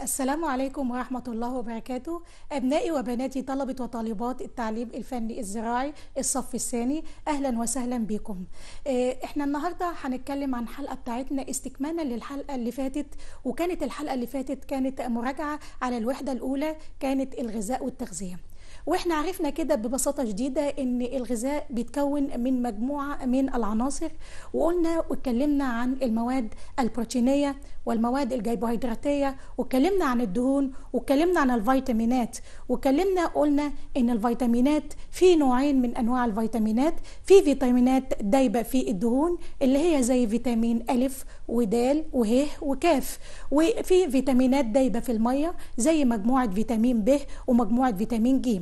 السلام عليكم ورحمة الله وبركاته أبنائي وبناتي طلبة وطالبات التعليم الفني الزراعي الصف الثاني أهلا وسهلا بكم آه، احنا النهاردة هنتكلم عن الحلقة بتاعتنا استكمالا للحلقة اللي فاتت وكانت الحلقة اللي فاتت كانت مراجعة على الوحدة الأولى كانت الغذاء والتغذية واحنا عرفنا كده ببساطه شديده ان الغذاء بيتكون من مجموعه من العناصر وقلنا واتكلمنا عن المواد البروتينيه والمواد الجيبوهيدراتيه واتكلمنا عن الدهون واتكلمنا عن الفيتامينات واتكلمنا قلنا ان الفيتامينات في نوعين من انواع الفيتامينات في فيتامينات دايبه في الدهون اللي هي زي فيتامين الف ودال وه وكاف وفي فيتامينات دايبه في الميه زي مجموعه فيتامين ب ومجموعه فيتامين ج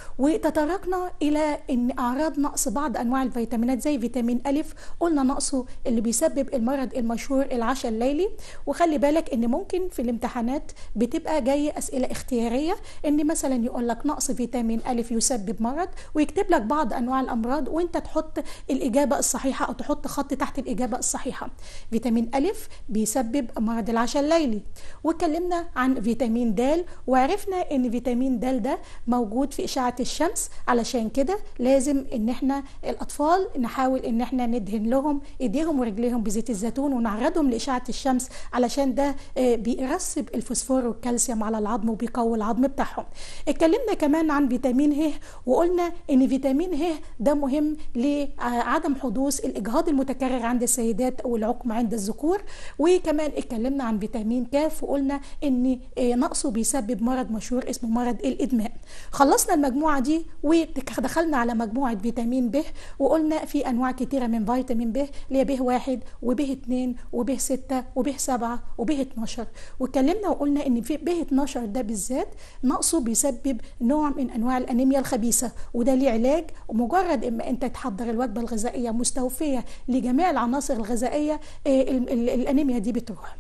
وتطرقنا الى ان اعراض نقص بعض انواع الفيتامينات زي فيتامين الف قلنا نقصه اللي بيسبب المرض المشهور العشاء الليلي وخلي بالك ان ممكن في الامتحانات بتبقى جاي اسئله اختياريه ان مثلا يقول لك نقص فيتامين الف يسبب مرض ويكتب لك بعض انواع الامراض وانت تحط الاجابه الصحيحه او تحط خط تحت الاجابه الصحيحه فيتامين الف بيسبب مرض العشاء الليلي واتكلمنا عن فيتامين د وعرفنا ان فيتامين د ده موجود في اشعه الشمس علشان كده لازم ان احنا الاطفال نحاول ان احنا ندهن لهم ايديهم ورجليهم بزيت الزيتون ونعرضهم لاشعه الشمس علشان ده آه، بيرسب الفوسفور والكالسيوم على العظم وبيقوي العظم بتاعهم اتكلمنا كمان عن فيتامين ه وقلنا ان فيتامين ه ده مهم لعدم حدوث الاجهاض المتكرر عند السيدات والعقم عند الذكور وكمان اتكلمنا عن فيتامين كاف وقلنا ان آه، نقصه بيسبب مرض مشهور اسمه مرض الادمان خلصنا المجموعه دي ودخلنا على مجموعه فيتامين ب وقلنا في انواع كتيره من فيتامين ب اللي هي ب واحد وب اتنين وب ستة وب سبعة وب 12 واتكلمنا وقلنا ان في ب 12 ده بالذات نقصه بيسبب نوع من انواع الانيميا الخبيثه وده ليه علاج ومجرد اما انت تحضر الوجبه الغذائيه مستوفيه لجميع العناصر الغذائيه آه، ال- ال- الانيميا دي بتروح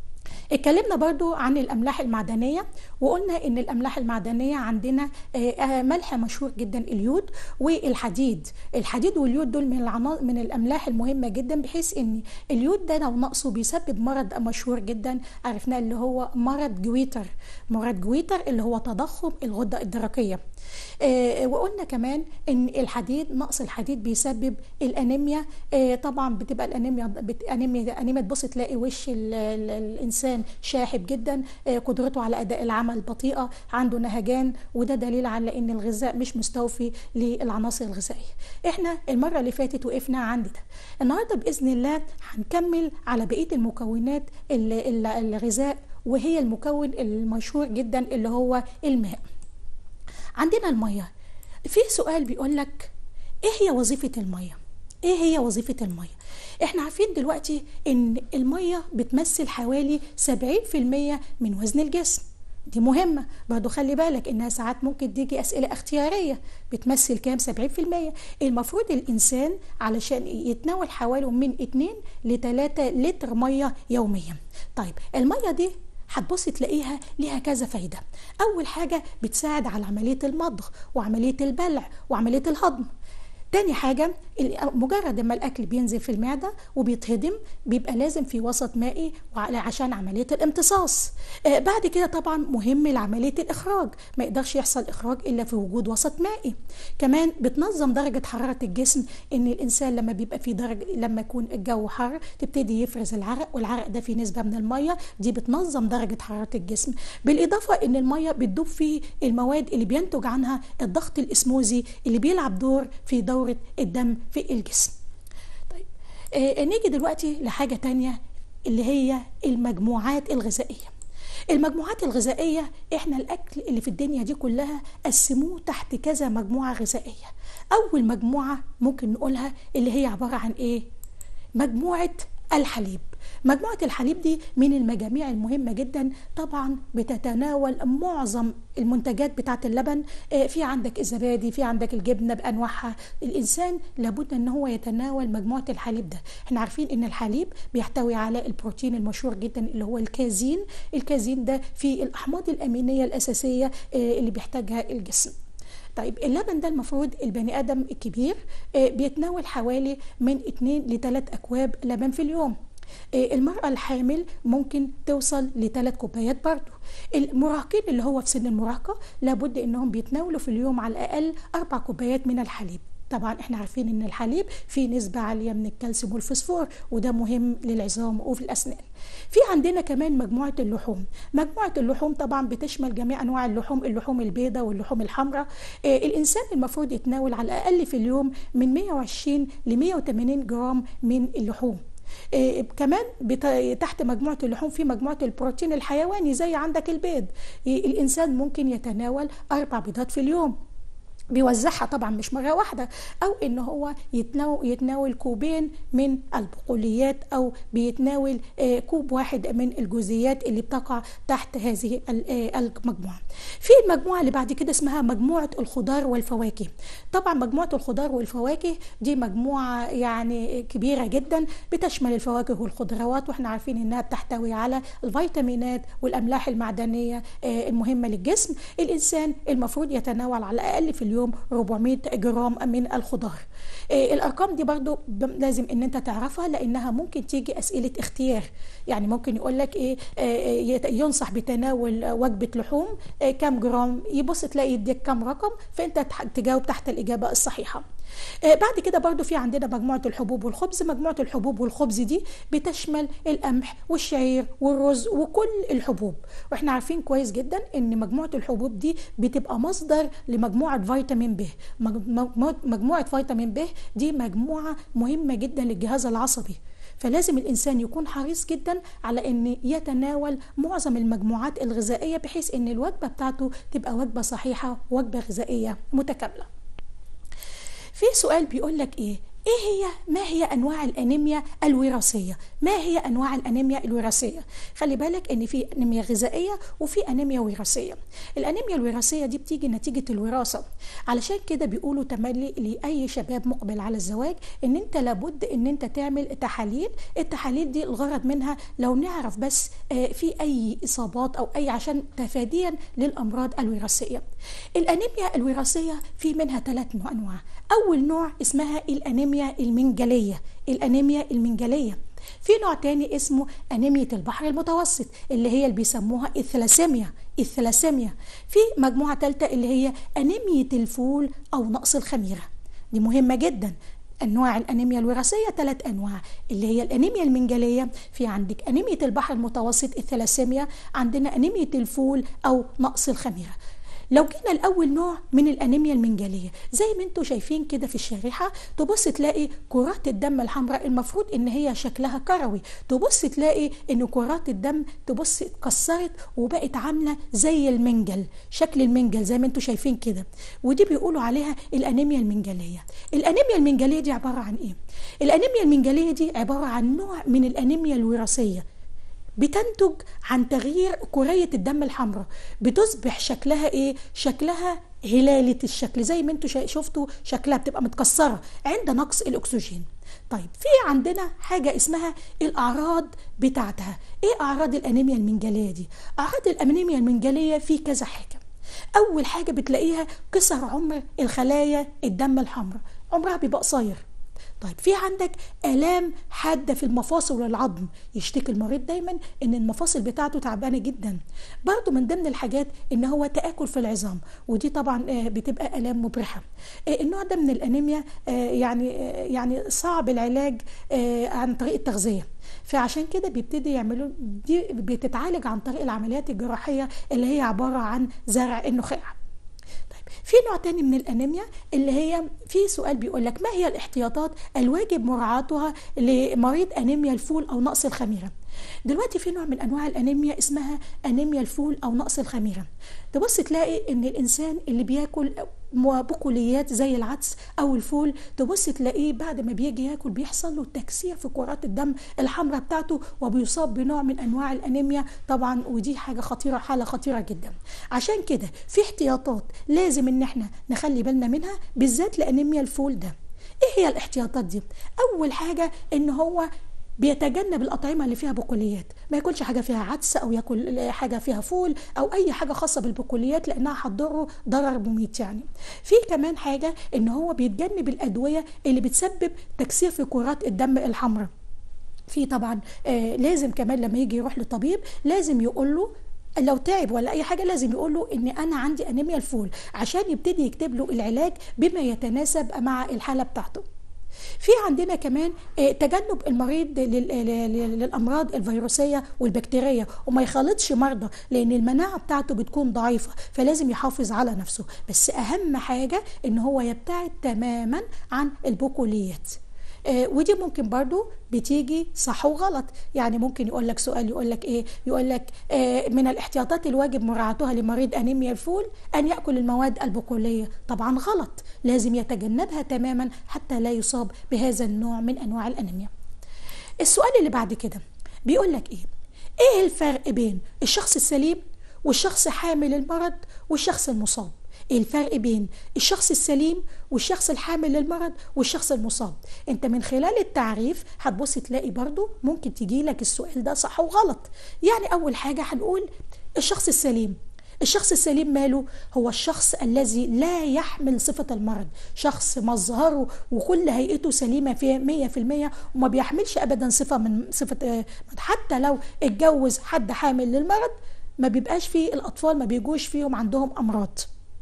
اتكلمنا برضو عن الاملاح المعدنيه وقلنا ان الاملاح المعدنيه عندنا آه، آه، ملح مشهور جدا اليود والحديد الحديد واليود دول من العنا... من الاملاح المهمه جدا بحيث ان اليود ده لو نقصه بيسبب مرض مشهور جدا عرفناه اللي هو مرض جويتر مرض جويتر اللي هو تضخم الغده الدرقيه آه، وقلنا كمان ان الحديد نقص الحديد بيسبب الانيميا آه، طبعا بتبقى الانيميا بت... انيميا انيميا تبص تلاقي وش ال... ال... الانسان شاحب جدا آه، قدرته على اداء العمل بطيئه عنده نهجان وده دليل على ان الغذاء مش مستوفي للعناصر الغذائيه احنا المره اللي فاتت وقفنا عند ده النهارده باذن الله هنكمل على بقيه المكونات ال- ال- الغذاء وهي المكون المشهور جدا اللي هو الماء عندنا الميه في سؤال بيقول لك ايه هي وظيفه الميه ايه هي وظيفه الميه احنا عارفين دلوقتي ان الميه بتمثل حوالي 70% من وزن الجسم دي مهمة برضو خلي بالك انها ساعات ممكن تيجي اسئلة اختيارية بتمثل كام 70% المفروض الانسان علشان يتناول حوالي من 2 ل 3 لتر مية يوميا طيب المية دي هتبص تلاقيها ليها كذا فايدة أول حاجة بتساعد على عملية المضغ وعملية البلع وعملية الهضم تاني حاجة ال- مجرد ما الأكل بينزل في المعدة وبيتهضم بيبقى لازم في وسط مائي وعلى- عشان عملية الامتصاص آه بعد كده طبعا مهم لعملية الإخراج ما يقدرش يحصل إخراج إلا في وجود وسط مائي كمان بتنظم درجة حرارة الجسم إن الإنسان لما بيبقى في درجة لما يكون الجو حر تبتدي يفرز العرق والعرق ده فيه نسبة من المية دي بتنظم درجة حرارة الجسم بالإضافة إن المية بتدوب في المواد اللي بينتج عنها الضغط الإسموزي اللي بيلعب دور في دورة الدم في الجسم طيب آه نيجي دلوقتي لحاجة تانية اللي هي المجموعات الغذائية المجموعات الغذائية احنا الأكل اللي في الدنيا دي كلها قسموه تحت كذا مجموعة غذائية أول مجموعة ممكن نقولها اللي هي عبارة عن إيه؟ مجموعة الحليب مجموعة الحليب دي من المجاميع المهمة جدا طبعا بتتناول معظم المنتجات بتاعة اللبن آه، في عندك الزبادي في عندك الجبنة بأنواعها الإنسان لابد أن هو يتناول مجموعة الحليب ده احنا عارفين أن الحليب بيحتوي على البروتين المشهور جدا اللي هو الكازين الكازين ده في الأحماض الأمينية الأساسية آه، اللي بيحتاجها الجسم طيب اللبن ده المفروض البني ادم الكبير آه، بيتناول حوالي من 2 ل 3 اكواب لبن في اليوم إيه، المرأة الحامل ممكن توصل لثلاث كوبايات برضو المراهقين اللي هو في سن المراهقة لابد انهم بيتناولوا في اليوم على الاقل اربع كوبايات من الحليب طبعا احنا عارفين ان الحليب فيه نسبة عالية من الكالسيوم والفوسفور وده مهم للعظام وفي الاسنان في عندنا كمان مجموعة اللحوم مجموعة اللحوم طبعا بتشمل جميع انواع اللحوم اللحوم البيضاء واللحوم الحمراء آه الانسان المفروض يتناول على الاقل في اليوم من 120 ل 180 جرام من اللحوم إيه كمان بت... تحت مجموعة اللحوم في مجموعة البروتين الحيواني زي عندك البيض إيه الإنسان ممكن يتناول أربع بيضات في اليوم بيوزعها طبعا مش مره واحده او ان هو يتناول, يتناول كوبين من البقوليات او بيتناول كوب واحد من الجزيئات اللي بتقع تحت هذه المجموعه في المجموعه اللي بعد كده اسمها مجموعه الخضار والفواكه طبعا مجموعه الخضار والفواكه دي مجموعه يعني كبيره جدا بتشمل الفواكه والخضروات واحنا عارفين انها بتحتوي على الفيتامينات والاملاح المعدنيه المهمه للجسم الانسان المفروض يتناول على الاقل في اليوم اليوم 400 جرام من الخضار إيه الارقام دي برضو لازم ان انت تعرفها لانها ممكن تيجي اسئله اختيار يعني ممكن يقول لك ايه, إيه ينصح بتناول وجبه لحوم إيه كام جرام يبص تلاقي يديك كام رقم فانت تجاوب تحت الاجابه الصحيحه بعد كده برضو في عندنا مجموعة الحبوب والخبز مجموعة الحبوب والخبز دي بتشمل القمح والشعير والرز وكل الحبوب واحنا عارفين كويس جدا ان مجموعة الحبوب دي بتبقى مصدر لمجموعة فيتامين ب مجموعة فيتامين ب دي مجموعة مهمة جدا للجهاز العصبي فلازم الانسان يكون حريص جدا على ان يتناول معظم المجموعات الغذائيه بحيث ان الوجبه بتاعته تبقى وجبه صحيحه وجبه غذائيه متكامله في سؤال بيقول لك ايه ايه هي ما هي انواع الانيميا الوراثيه ما هي انواع الانيميا الوراثيه خلي بالك ان في انيميا غذائيه وفي انيميا وراثيه الانيميا الوراثيه دي بتيجي نتيجه الوراثه علشان كده بيقولوا تملي لاي شباب مقبل على الزواج ان انت لابد ان انت تعمل تحاليل التحاليل دي الغرض منها لو نعرف بس في اي اصابات او اي عشان تفاديا للامراض الوراثيه الانيميا الوراثيه في منها ثلاث انواع اول نوع اسمها الانيميا المنجليه الانيميا المنجليه في نوع تاني اسمه أنيمية البحر المتوسط اللي هي اللي بيسموها الثلاسيميا الثلاسيميا في مجموعة ثالثة اللي هي أنيمية الفول أو نقص الخميرة دي مهمة جدا انواع الانيميا الوراثيه ثلاث انواع اللي هي الانيميا المنجليه في عندك انيميا البحر المتوسط الثلاسيميا عندنا انيميا الفول او نقص الخميره لو جينا الاول نوع من الانيميا المنجليه زي ما انتم شايفين كده في الشريحه تبص تلاقي كرات الدم الحمراء المفروض ان هي شكلها كروي تبص تلاقي ان كرات الدم تبص اتكسرت وبقت عامله زي المنجل شكل المنجل زي ما انتم شايفين كده ودي بيقولوا عليها الانيميا المنجليه الانيميا المنجليه دي عباره عن ايه الانيميا المنجليه دي عباره عن نوع من الانيميا الوراثيه بتنتج عن تغيير كرية الدم الحمراء بتصبح شكلها ايه شكلها هلالة الشكل زي ما انتوا شفتوا شكلها بتبقى متكسرة عند نقص الأكسجين طيب في عندنا حاجة اسمها الأعراض بتاعتها ايه أعراض الأنيميا المنجلية دي أعراض الأنيميا المنجلية في كذا حاجة أول حاجة بتلاقيها قصر عمر الخلايا الدم الحمراء عمرها بيبقى قصير طيب في عندك الام حاده في المفاصل والعظم يشتكي المريض دايما ان المفاصل بتاعته تعبانه جدا برضو من ضمن الحاجات ان هو تاكل في العظام ودي طبعا بتبقى الام مبرحه النوع ده من الانيميا يعني يعني صعب العلاج عن طريق التغذيه فعشان كده بيبتدي يعملوا دي بتتعالج عن طريق العمليات الجراحيه اللي هي عباره عن زرع النخاع في نوع تاني من الانيميا اللي هي في سؤال بيقول لك ما هي الاحتياطات الواجب مراعاتها لمريض انيميا الفول او نقص الخميره دلوقتي في نوع من انواع الانيميا اسمها انيميا الفول او نقص الخميره تبص تلاقي ان الانسان اللي بياكل بقوليات زي العدس او الفول تبص تلاقيه بعد ما بيجي ياكل بيحصل له تكسير في كرات الدم الحمراء بتاعته وبيصاب بنوع من انواع الانيميا طبعا ودي حاجه خطيره حاله خطيره جدا عشان كده في احتياطات لازم ان احنا نخلي بالنا منها بالذات لانيميا الفول ده ايه هي الاحتياطات دي اول حاجه ان هو بيتجنب الأطعمة اللي فيها بقوليات ما ياكلش حاجة فيها عدس أو ياكل حاجة فيها فول أو أي حاجة خاصة بالبقوليات لأنها هتضره ضرر مميت يعني في كمان حاجة إن هو بيتجنب الأدوية اللي بتسبب تكسير في كرات الدم الحمراء في طبعا آه لازم كمان لما يجي يروح لطبيب لازم يقول له لو تعب ولا اي حاجه لازم يقول له ان انا عندي انيميا الفول عشان يبتدي يكتب له العلاج بما يتناسب مع الحاله بتاعته في عندنا كمان آه، تجنب المريض لل- لل- للامراض الفيروسيه والبكتيريه وما يخالطش مرضى لان المناعه بتاعته بتكون ضعيفه فلازم يحافظ على نفسه بس اهم حاجه ان هو يبتعد تماما عن البقوليات آه، ودي ممكن برضو بتيجي صح وغلط يعني ممكن يقول لك سؤال يقول لك ايه يقول لك آه، من الاحتياطات الواجب مراعاتها لمريض انيميا الفول ان ياكل المواد البقوليه طبعا غلط لازم يتجنبها تماما حتى لا يصاب بهذا النوع من انواع الانيميا السؤال اللي بعد كده بيقول لك ايه ايه الفرق بين الشخص السليم والشخص حامل المرض والشخص المصاب ايه الفرق بين الشخص السليم والشخص الحامل للمرض والشخص المصاب انت من خلال التعريف هتبص تلاقي برضو ممكن تجي لك السؤال ده صح وغلط يعني اول حاجة هنقول الشخص السليم الشخص السليم ماله هو الشخص الذي لا يحمل صفة المرض شخص مظهره وكل هيئته سليمة في مية في المية وما بيحملش أبدا صفة من صفة آه، حتى لو اتجوز حد حامل للمرض ما بيبقاش فيه الأطفال ما بيجوش فيهم عندهم أمراض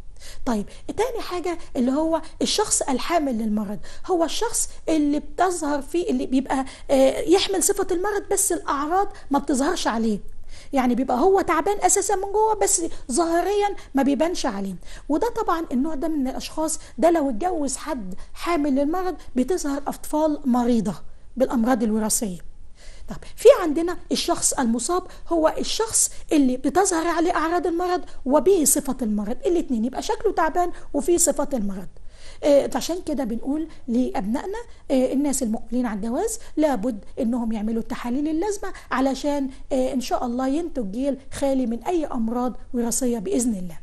طيب تاني حاجة اللي هو الشخص الحامل للمرض هو الشخص اللي بتظهر فيه اللي بيبقى آه، يحمل صفة المرض بس الأعراض ما بتظهرش عليه يعني بيبقى هو تعبان اساسا من جوه بس ظاهريا ما بيبانش عليه وده طبعا النوع ده من الاشخاص ده لو اتجوز حد حامل للمرض بتظهر اطفال مريضه بالامراض الوراثيه طب في عندنا الشخص المصاب هو الشخص اللي بتظهر عليه اعراض المرض وبه صفه المرض الاثنين يبقى شكله تعبان وفيه صفه المرض آه، عشان كده بنقول لابنائنا آه، الناس المقبلين على الجواز لابد انهم يعملوا التحاليل اللازمه علشان آه، ان شاء الله ينتج جيل خالي من اي امراض وراثيه باذن الله.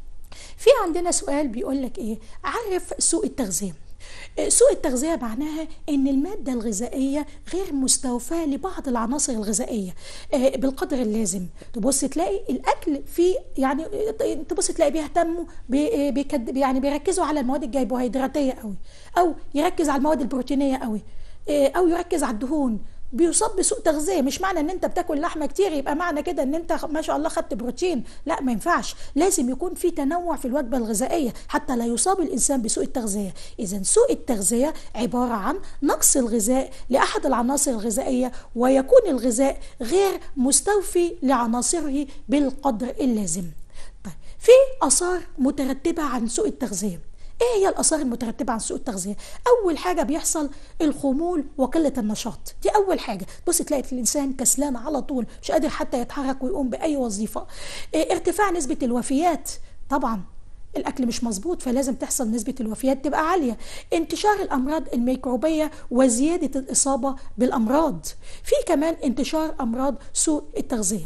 في عندنا سؤال بيقول لك ايه؟ عرف سوء التغذيه. آه، سوء التغذية معناها ان المادة الغذائية غير مستوفاة لبعض العناصر الغذائية آه، بالقدر اللازم تبص تلاقي الاكل فيه يعني آه، تبص تلاقي بيهتموا بي- آه، بيكد- يعني بيركزوا على المواد الجيبوهيدراتية قوي او يركز على المواد البروتينية قوي آه، او يركز على الدهون بيصاب بسوء تغذيه مش معنى ان انت بتاكل لحمه كتير يبقى معنى كده ان انت ما شاء الله خدت بروتين لا ما ينفعش لازم يكون في تنوع في الوجبه الغذائيه حتى لا يصاب الانسان بسوء التغذيه اذا سوء التغذيه عباره عن نقص الغذاء لاحد العناصر الغذائيه ويكون الغذاء غير مستوفي لعناصره بالقدر اللازم طيب في اثار مترتبه عن سوء التغذيه ايه هي الاثار المترتبه عن سوء التغذيه اول حاجه بيحصل الخمول وقله النشاط دي اول حاجه بص تلاقي الانسان كسلان على طول مش قادر حتى يتحرك ويقوم باي وظيفه إيه ارتفاع نسبه الوفيات طبعا الاكل مش مظبوط فلازم تحصل نسبه الوفيات تبقى عاليه انتشار الامراض الميكروبيه وزياده الاصابه بالامراض في كمان انتشار امراض سوء التغذيه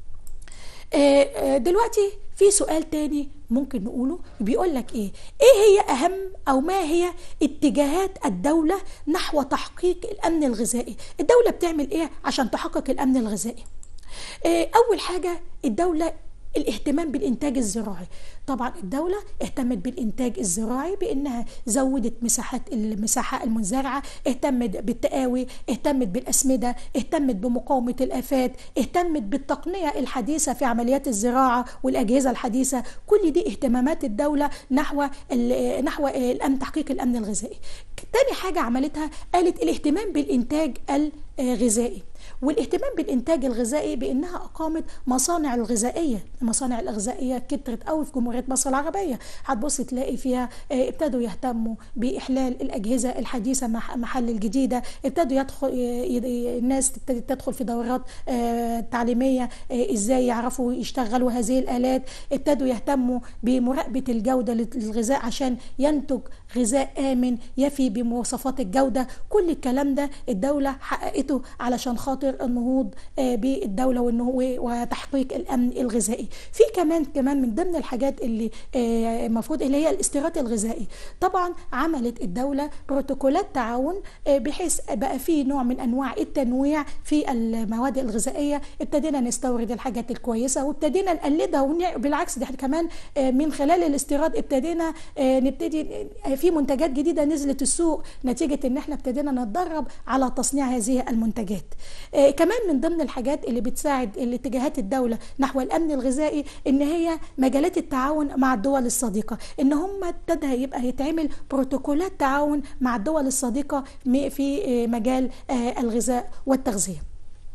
آه، آه، دلوقتي في سؤال تاني ممكن نقوله بيقول لك ايه ايه هي اهم او ما هي اتجاهات الدولة نحو تحقيق الامن الغذائي الدولة بتعمل ايه عشان تحقق الامن الغذائي آه، اول حاجة الدولة الاهتمام بالانتاج الزراعي طبعا الدوله اهتمت بالانتاج الزراعي بانها زودت مساحات المساحه المزرعه اهتمت بالتقاوي اهتمت بالاسمده اهتمت بمقاومه الافات اهتمت بالتقنيه الحديثه في عمليات الزراعه والاجهزه الحديثه كل دي اهتمامات الدوله نحو ال- نحو الامن تحقيق الامن الغذائي تاني حاجه عملتها قالت الاهتمام بالانتاج الغذائي والاهتمام بالانتاج الغذائي بانها اقامت مصانع الغذائيه المصانع الغذائيه كترت قوي في جمهوريه مصر العربيه هتبص تلاقي فيها آه، ابتدوا يهتموا باحلال الاجهزه الحديثه مع محل الجديده ابتدوا يدخل ي- ي- الناس تبتدي تدخل في دورات آه، تعليميه آه، ازاي يعرفوا يشتغلوا هذه الالات ابتدوا يهتموا بمراقبه الجوده للغذاء عشان ينتج غذاء امن يفي بمواصفات الجوده كل الكلام ده الدوله حققته علشان خاطر مصادر النهوض آه، بالدوله وتحقيق الامن الغذائي في كمان كمان من ضمن الحاجات اللي آه، المفروض اللي هي الاستيراد الغذائي طبعا عملت الدوله بروتوكولات تعاون بحيث بقى في نوع من انواع التنويع في المواد الغذائيه ابتدينا نستورد الحاجات الكويسه وابتدينا نقلدها بالعكس ده كمان من خلال الاستيراد ابتدينا نبتدي في منتجات جديده نزلت السوق نتيجه ان احنا ابتدينا نتدرب على تصنيع هذه المنتجات آه كمان من ضمن الحاجات اللي بتساعد الاتجاهات الدوله نحو الامن الغذائي ان هي مجالات التعاون مع الدول الصديقه ان هم ابتدى يبقى يتعمل بروتوكولات تعاون مع الدول الصديقه في آه مجال آه الغذاء والتغذيه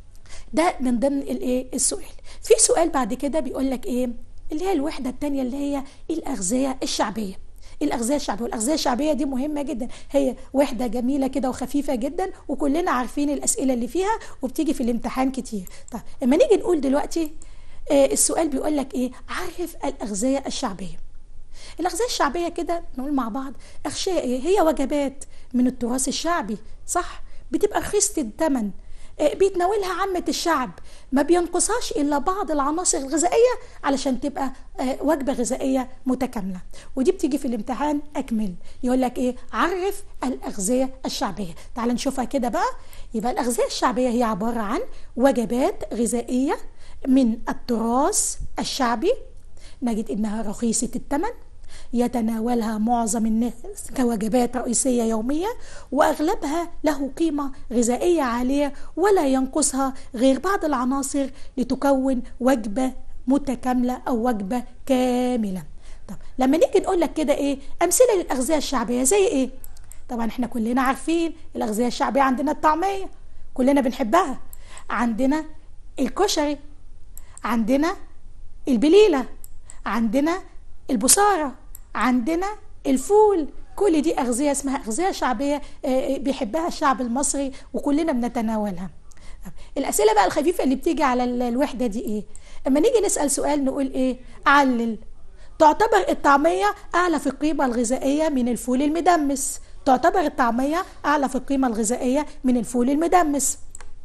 ده من ضمن الايه السؤال في سؤال بعد كده بيقول لك ايه اللي هي الوحده الثانيه اللي هي الاغذيه الشعبيه الاغذيه الشعبيه والاغذيه الشعبيه دي مهمه جدا هي وحده جميله كده وخفيفه جدا وكلنا عارفين الاسئله اللي فيها وبتيجي في الامتحان كتير طيب اما نيجي نقول دلوقتي آه السؤال بيقول لك ايه عرف الاغذيه الشعبيه الاغذيه الشعبيه كده نقول مع بعض اغشيه ايه هي وجبات من التراث الشعبي صح بتبقى رخيصه الثمن بيتناولها عامة الشعب ما بينقصهاش إلا بعض العناصر الغذائية علشان تبقى وجبة غذائية متكاملة ودي بتيجي في الامتحان أكمل يقول لك إيه عرف الأغذية الشعبية تعال نشوفها كده بقى يبقى الأغذية الشعبية هي عبارة عن وجبات غذائية من التراث الشعبي نجد إنها رخيصة الثمن يتناولها معظم الناس كوجبات رئيسية يومية وأغلبها له قيمة غذائية عالية ولا ينقصها غير بعض العناصر لتكون وجبة متكاملة أو وجبة كاملة طب لما نيجي نقول لك كده إيه أمثلة للأغذية الشعبية زي إيه طبعا احنا كلنا عارفين الأغذية الشعبية عندنا الطعمية كلنا بنحبها عندنا الكشري عندنا البليلة عندنا البصارة عندنا الفول كل دي أغذية اسمها أغذية شعبية بيحبها الشعب المصري وكلنا بنتناولها الأسئلة بقى الخفيفة اللي بتيجي على الوحدة دي إيه اما نيجي نسأل سؤال نقول إيه علل تعتبر الطعمية أعلى في القيمة الغذائية من الفول المدمس تعتبر الطعمية أعلى في القيمة الغذائية من الفول المدمس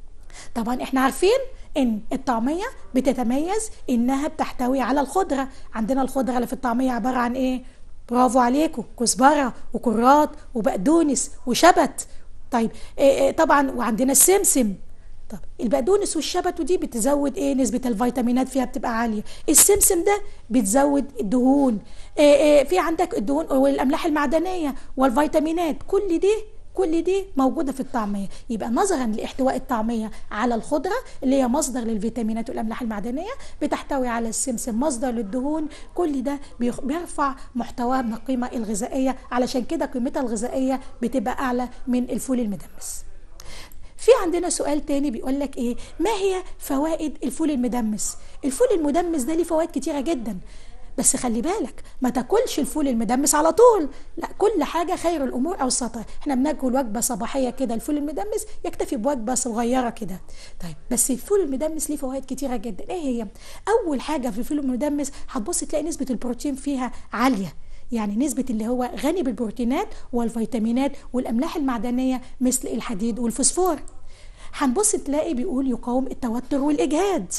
طبعا احنا عارفين ان الطعمية بتتميز انها بتحتوي على الخضرة عندنا الخضرة اللي في الطعمية عبارة عن ايه برافو عليكم كزبرة وكرات وبقدونس وشبت طيب إيه إيه طبعا وعندنا السمسم طب البقدونس والشبت ودي بتزود ايه نسبة الفيتامينات فيها بتبقى عالية السمسم ده بتزود الدهون إيه إيه في عندك الدهون والاملاح المعدنية والفيتامينات كل دي كل دي موجودة في الطعمية يبقى نظرا لاحتواء الطعمية على الخضرة اللي هي مصدر للفيتامينات والأملاح المعدنية بتحتوي على السمسم مصدر للدهون كل ده بيرفع محتواها من القيمة الغذائية علشان كده قيمتها الغذائية بتبقى أعلى من الفول المدمس في عندنا سؤال تاني بيقول لك ايه ما هي فوائد الفول المدمس الفول المدمس ده ليه فوائد كتيرة جدا بس خلي بالك ما تاكلش الفول المدمس على طول لا كل حاجة خير الأمور أوسطها احنا بناكل وجبة صباحية كده الفول المدمس يكتفي بوجبة صغيرة كده طيب بس الفول المدمس ليه فوائد كتيرة جدا ايه هي أول حاجة في الفول المدمس هتبص تلاقي نسبة البروتين فيها عالية يعني نسبة اللي هو غني بالبروتينات والفيتامينات والأملاح المعدنية مثل الحديد والفوسفور هنبص تلاقي بيقول يقاوم التوتر والإجهاد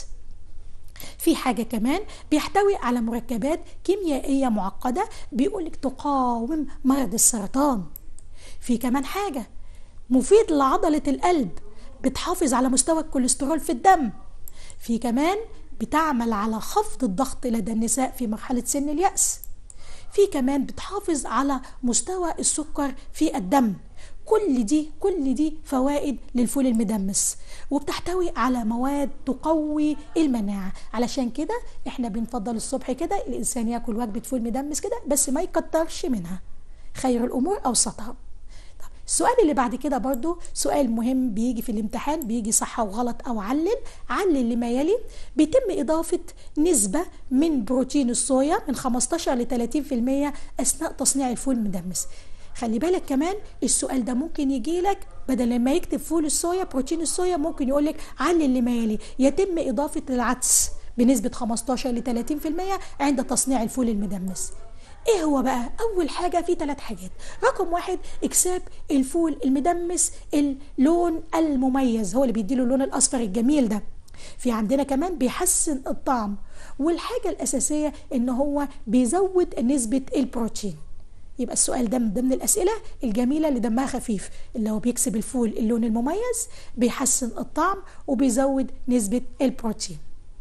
في حاجة كمان بيحتوي على مركبات كيميائية معقدة بيقولك تقاوم مرض السرطان في كمان حاجة مفيد لعضلة القلب بتحافظ على مستوى الكوليسترول في الدم في كمان بتعمل على خفض الضغط لدى النساء في مرحلة سن اليأس في كمان بتحافظ على مستوى السكر في الدم كل دي كل دي فوائد للفول المدمس وبتحتوي على مواد تقوي المناعة علشان كده احنا بنفضل الصبح كده الانسان ياكل وجبة فول مدمس كده بس ما يكترش منها خير الامور اوسطها السؤال اللي بعد كده برضو سؤال مهم بيجي في الامتحان بيجي صح وغلط او علل علل لما يلي بيتم اضافة نسبة من بروتين الصويا من 15 ل 30% اثناء تصنيع الفول المدمس خلي بالك كمان السؤال ده ممكن يجي لك بدل ما يكتب فول الصويا بروتين الصويا ممكن يقول لك علل لما يلي يتم اضافة العدس بنسبة 15 ل 30% عند تصنيع الفول المدمس ايه هو بقى اول حاجه في ثلاث حاجات رقم واحد اكساب الفول المدمس اللون المميز هو اللي بيديله اللون الاصفر الجميل ده في عندنا كمان بيحسن الطعم والحاجه الاساسيه ان هو بيزود نسبه البروتين يبقى السؤال ده من ضمن الأسئلة الجميلة اللي دمها خفيف اللي هو بيكسب الفول اللون المميز بيحسن الطعم وبيزود نسبة البروتين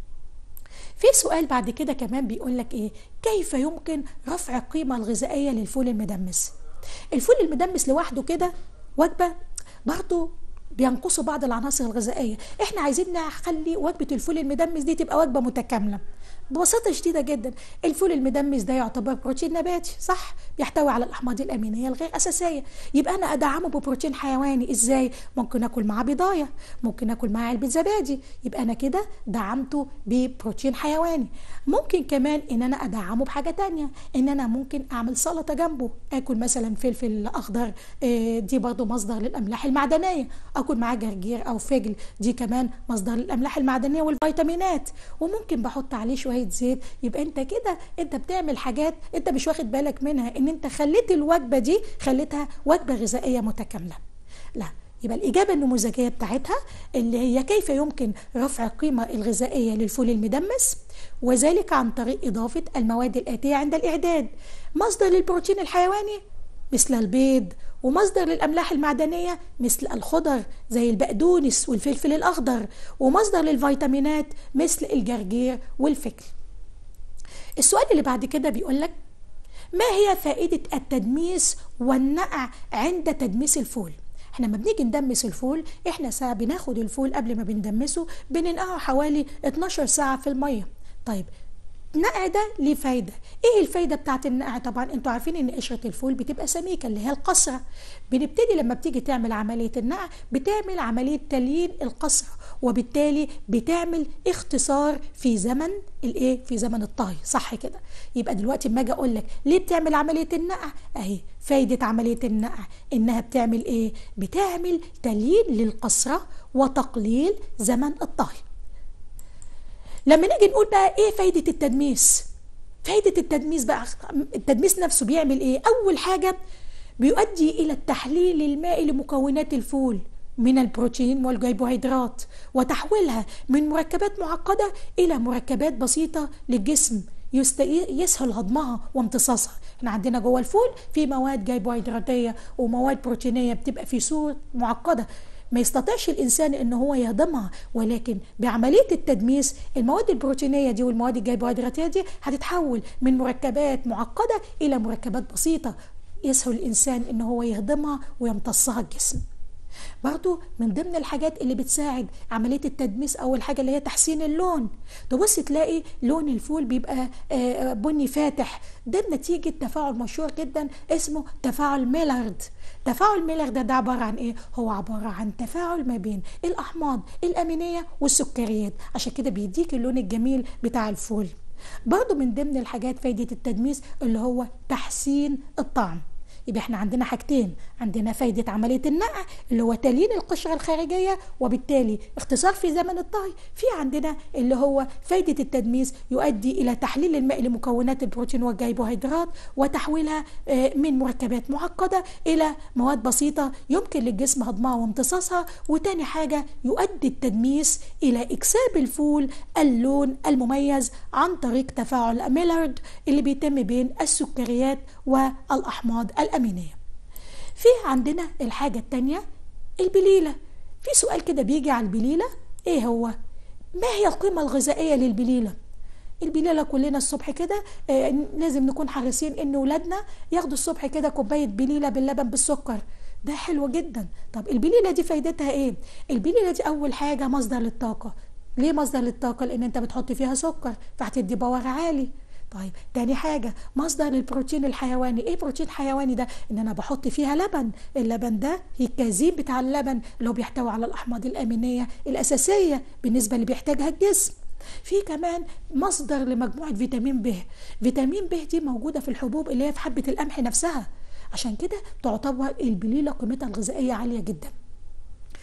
في سؤال بعد كده كمان بيقول لك ايه كيف يمكن رفع القيمة الغذائية للفول المدمس الفول المدمس لوحده كده وجبة برضه بينقصوا بعض العناصر الغذائية احنا عايزين نخلي وجبة الفول المدمس دي تبقى وجبة متكاملة ببساطة شديدة جدا الفول المدمس ده يعتبر بروتين نباتي صح بيحتوي على الأحماض الأمينية الغير أساسية يبقى أنا أدعمه ببروتين حيواني إزاي ممكن أكل معاه بضاية ممكن أكل معاه علبة زبادي يبقى أنا كده دعمته ببروتين حيواني ممكن كمان إن أنا أدعمه بحاجة تانية إن أنا ممكن أعمل سلطة جنبه آكل مثلا فلفل أخضر دي برضو مصدر للأملاح المعدنية أكل معاه جرجير أو فجل دي كمان مصدر للأملاح المعدنية والفيتامينات وممكن بحط عليه شوية زيت يبقى انت كده انت بتعمل حاجات انت مش واخد بالك منها ان انت خليت الوجبه دي خليتها وجبه غذائيه متكامله لا يبقى الإجابة النموذجية بتاعتها اللي هي كيف يمكن رفع القيمة الغذائية للفول المدمس وذلك عن طريق إضافة المواد الآتية عند الإعداد مصدر للبروتين الحيواني مثل البيض ومصدر للأملاح المعدنية مثل الخضر زي البقدونس والفلفل الأخضر ومصدر للفيتامينات مثل الجرجير والفجل السؤال اللي بعد كده بيقول لك ما هي فائدة التدميس والنقع عند تدميس الفول احنا لما بنيجي ندمس الفول احنا ساعة بناخد الفول قبل ما بندمسه بننقعه حوالي 12 ساعة في المية طيب النقع ده ليه فايدة ايه الفايدة بتاعت النقع طبعا انتوا عارفين ان قشرة الفول بتبقى سميكة اللي هي القصرة بنبتدي لما بتيجي تعمل عملية النقع بتعمل عملية تليين القصرة وبالتالي بتعمل اختصار في زمن الايه في زمن الطهي صح كده يبقى دلوقتي اما اجي اقول لك ليه بتعمل عملية النقع اهي فايدة عملية النقع انها بتعمل ايه بتعمل تليين للقصرة وتقليل زمن الطهي لما نيجي نقول بقى ايه فايدة التدميس فايدة التدميس بقى التدميس نفسه بيعمل ايه اول حاجة بيؤدي الى التحليل المائي لمكونات الفول من البروتين والكربوهيدرات وتحويلها من مركبات معقدة إلى مركبات بسيطة للجسم يسهل هضمها وامتصاصها احنا عندنا جوه الفول في مواد كربوهيدراتيه ومواد بروتينيه بتبقى في صور معقده ما يستطيعش الانسان ان هو يهضمها ولكن بعمليه التدميس المواد البروتينيه دي والمواد الكربوهيدراتيه دي هتتحول من مركبات معقده الى مركبات بسيطه يسهل الانسان ان هو يهضمها ويمتصها الجسم برضو من ضمن الحاجات اللي بتساعد عملية التدميس أول حاجة اللي هي تحسين اللون تبص تلاقي لون الفول بيبقى بني فاتح ده نتيجة تفاعل مشهور جدا اسمه تفاعل ميلارد تفاعل ميلارد ده, ده عبارة عن ايه؟ هو عبارة عن تفاعل ما بين الأحماض الأمينية والسكريات عشان كده بيديك اللون الجميل بتاع الفول برضو من ضمن الحاجات فايدة التدميس اللي هو تحسين الطعم يبقى احنا عندنا حاجتين عندنا فايدة عملية النقع اللي هو تليين القشرة الخارجية وبالتالي اختصار في زمن الطهي في عندنا اللي هو فايدة التدميس يؤدي إلى تحليل الماء لمكونات البروتين والكربوهيدرات وتحويلها من مركبات معقدة إلى مواد بسيطة يمكن للجسم هضمها وامتصاصها وتاني حاجة يؤدي التدميس إلى إكساب الفول اللون المميز عن طريق تفاعل ميلارد اللي بيتم بين السكريات والأحماض الأمينية في عندنا الحاجة التانية البليلة في سؤال كده بيجي على البليلة ايه هو ما هي القيمة الغذائية للبليلة البليلة كلنا الصبح كده آه لازم نكون حريصين ان ولادنا ياخدوا الصبح كده كوباية بليلة باللبن بالسكر ده حلو جدا طب البليلة دي فايدتها ايه البليلة دي اول حاجة مصدر للطاقة ليه مصدر للطاقة لان انت بتحط فيها سكر فهتدي باور عالي طيب تاني حاجة مصدر البروتين الحيواني ايه بروتين حيواني ده ان انا بحط فيها لبن اللبن ده هي الكازين بتاع اللبن اللي هو بيحتوي على الاحماض الامينية الاساسية بالنسبة اللي بيحتاجها الجسم في كمان مصدر لمجموعة فيتامين ب فيتامين ب دي موجودة في الحبوب اللي هي في حبة القمح نفسها عشان كده تعتبر البليلة قيمتها الغذائية عالية جدا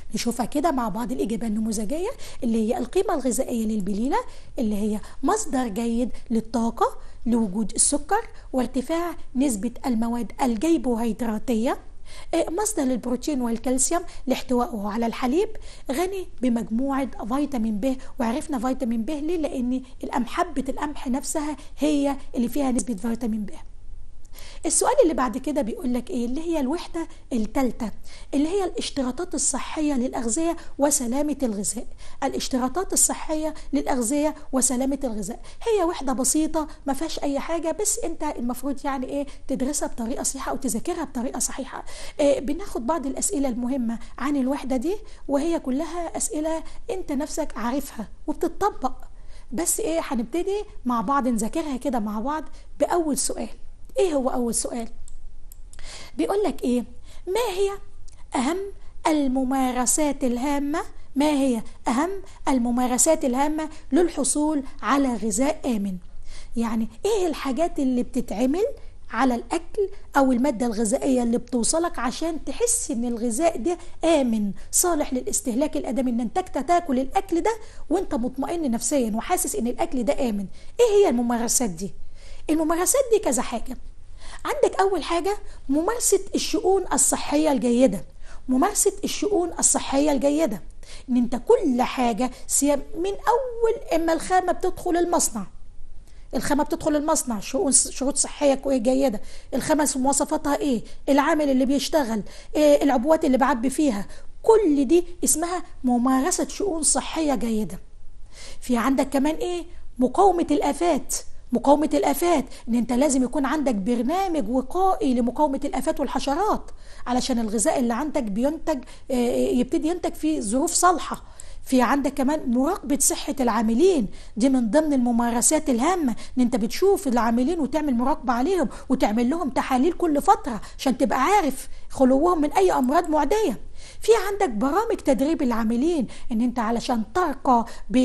نشوفها كده مع بعض الإجابة النموذجية اللي هي القيمة الغذائية للبليلة اللي هي مصدر جيد للطاقة لوجود السكر وارتفاع نسبة المواد الجيبوهيدراتية آه، مصدر للبروتين والكالسيوم لاحتوائه على الحليب غني بمجموعة فيتامين ب وعرفنا فيتامين ب ليه لأن حبة القمح نفسها هي اللي فيها نسبة فيتامين ب السؤال اللي بعد كده بيقول لك ايه اللي هي الوحده الثالثه اللي هي الاشتراطات الصحيه للاغذيه وسلامه الغذاء الاشتراطات الصحيه للاغذيه وسلامه الغذاء هي وحده بسيطه ما فيهاش اي حاجه بس انت المفروض يعني ايه تدرسها بطريقه صحيحه او تذاكرها بطريقه صحيحه إيه بناخد بعض الاسئله المهمه عن الوحده دي وهي كلها اسئله انت نفسك عارفها وبتطبق بس ايه هنبتدي مع بعض نذاكرها كده مع بعض باول سؤال ايه هو اول سؤال بيقول لك ايه ما هي اهم الممارسات الهامه ما هي اهم الممارسات الهامه للحصول على غذاء امن يعني ايه الحاجات اللي بتتعمل على الاكل او الماده الغذائيه اللي بتوصلك عشان تحس ان الغذاء ده امن صالح للاستهلاك الادمي ان انت تاكل الاكل ده وانت مطمئن نفسيا وحاسس ان الاكل ده امن ايه هي الممارسات دي الممارسات دي كذا حاجه عندك أول حاجة ممارسة الشؤون الصحية الجيدة ممارسة الشؤون الصحية الجيدة إن أنت كل حاجة من أول إما الخامة بتدخل المصنع الخامة بتدخل المصنع شؤون شروط صحية جيدة الخامة مواصفاتها إيه العامل اللي بيشتغل إيه العبوات اللي بعبي فيها كل دي اسمها ممارسة شؤون صحية جيدة في عندك كمان إيه مقاومة الآفات مقاومة الآفات إن أنت لازم يكون عندك برنامج وقائي لمقاومة الآفات والحشرات علشان الغذاء اللي عندك بينتج آه، يبتدي ينتج في ظروف صالحة في عندك كمان مراقبة صحة العاملين دي من ضمن الممارسات الهامة ان انت بتشوف العاملين وتعمل مراقبة عليهم وتعمل لهم تحاليل كل فترة عشان تبقى عارف خلوهم من اي امراض معدية في عندك برامج تدريب العاملين ان انت علشان ترقى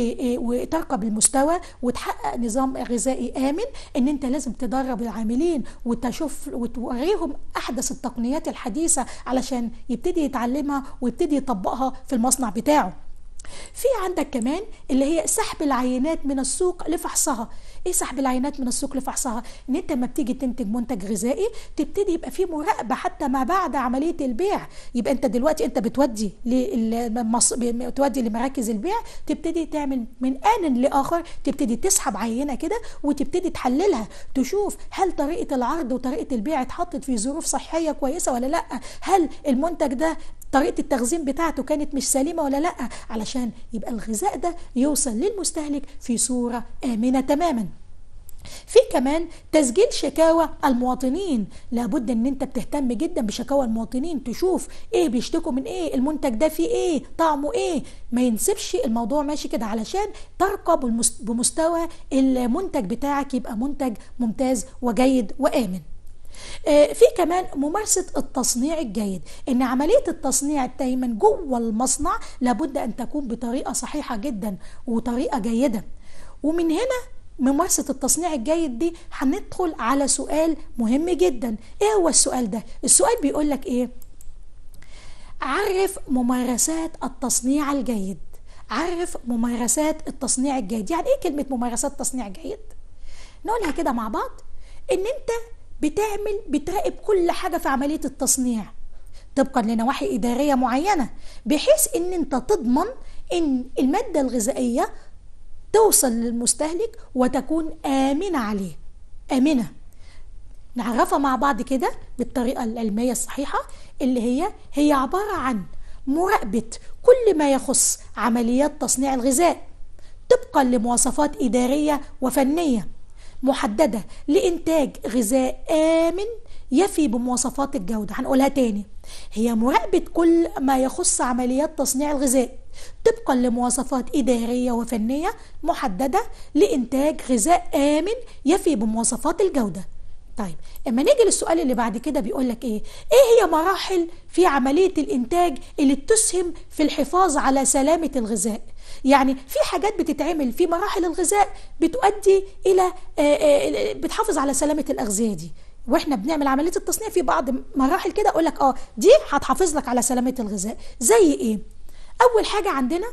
وترقى بالمستوى وتحقق نظام غذائي امن ان انت لازم تدرب العاملين وتشوف وتوريهم احدث التقنيات الحديثه علشان يبتدي يتعلمها ويبتدي يطبقها في المصنع بتاعه في عندك كمان اللي هي سحب العينات من السوق لفحصها ايه سحب العينات من السوق لفحصها ان انت لما بتيجي تنتج منتج غذائي تبتدي يبقى في مراقبه حتى ما بعد عمليه البيع يبقى انت دلوقتي انت بتودي للمص... بتودي لمراكز البيع تبتدي تعمل من ان لاخر تبتدي تسحب عينه كده وتبتدي تحللها تشوف هل طريقه العرض وطريقه البيع اتحطت في ظروف صحيه كويسه ولا لا هل المنتج ده طريقه التخزين بتاعته كانت مش سليمه ولا لا علشان يبقى الغذاء ده يوصل للمستهلك في صوره امنه تماما في كمان تسجيل شكاوى المواطنين لابد ان انت بتهتم جدا بشكاوى المواطنين تشوف ايه بيشتكوا من ايه المنتج ده فيه ايه طعمه ايه ما ينسبش الموضوع ماشي كده علشان ترقى بمستوى المنتج بتاعك يبقى منتج ممتاز وجيد وامن آه، في كمان ممارسة التصنيع الجيد إن عملية التصنيع دايما جوه المصنع لابد أن تكون بطريقة صحيحة جدا وطريقة جيدة ومن هنا ممارسة التصنيع الجيد دي هندخل على سؤال مهم جدا ايه هو السؤال ده السؤال بيقول لك ايه عرف ممارسات التصنيع الجيد عرف ممارسات التصنيع الجيد يعني ايه كلمة ممارسات تصنيع جيد نقولها كده مع بعض ان انت بتعمل بتراقب كل حاجة في عملية التصنيع طبقا لنواحي إدارية معينة بحيث ان انت تضمن ان المادة الغذائية توصل للمستهلك وتكون آمنة عليه آمنة نعرفها مع بعض كده بالطريقة العلمية الصحيحة اللي هي هي عبارة عن مراقبة كل ما يخص عمليات تصنيع الغذاء طبقا لمواصفات إدارية وفنية محددة لإنتاج غذاء آمن يفي بمواصفات الجودة هنقولها تاني هي مراقبة كل ما يخص عمليات تصنيع الغذاء طبقا لمواصفات إدارية وفنية محددة لإنتاج غذاء آمن يفي بمواصفات الجودة طيب اما نيجي للسؤال اللي بعد كده بيقول لك ايه ايه هي مراحل في عمليه الانتاج اللي تسهم في الحفاظ على سلامه الغذاء يعني في حاجات بتتعمل في مراحل الغذاء بتؤدي الى آه، آه، بتحافظ على سلامه الاغذيه دي واحنا بنعمل عمليه التصنيع في بعض مراحل كده اقول لك اه دي هتحافظ لك على سلامه الغذاء زي ايه اول حاجه عندنا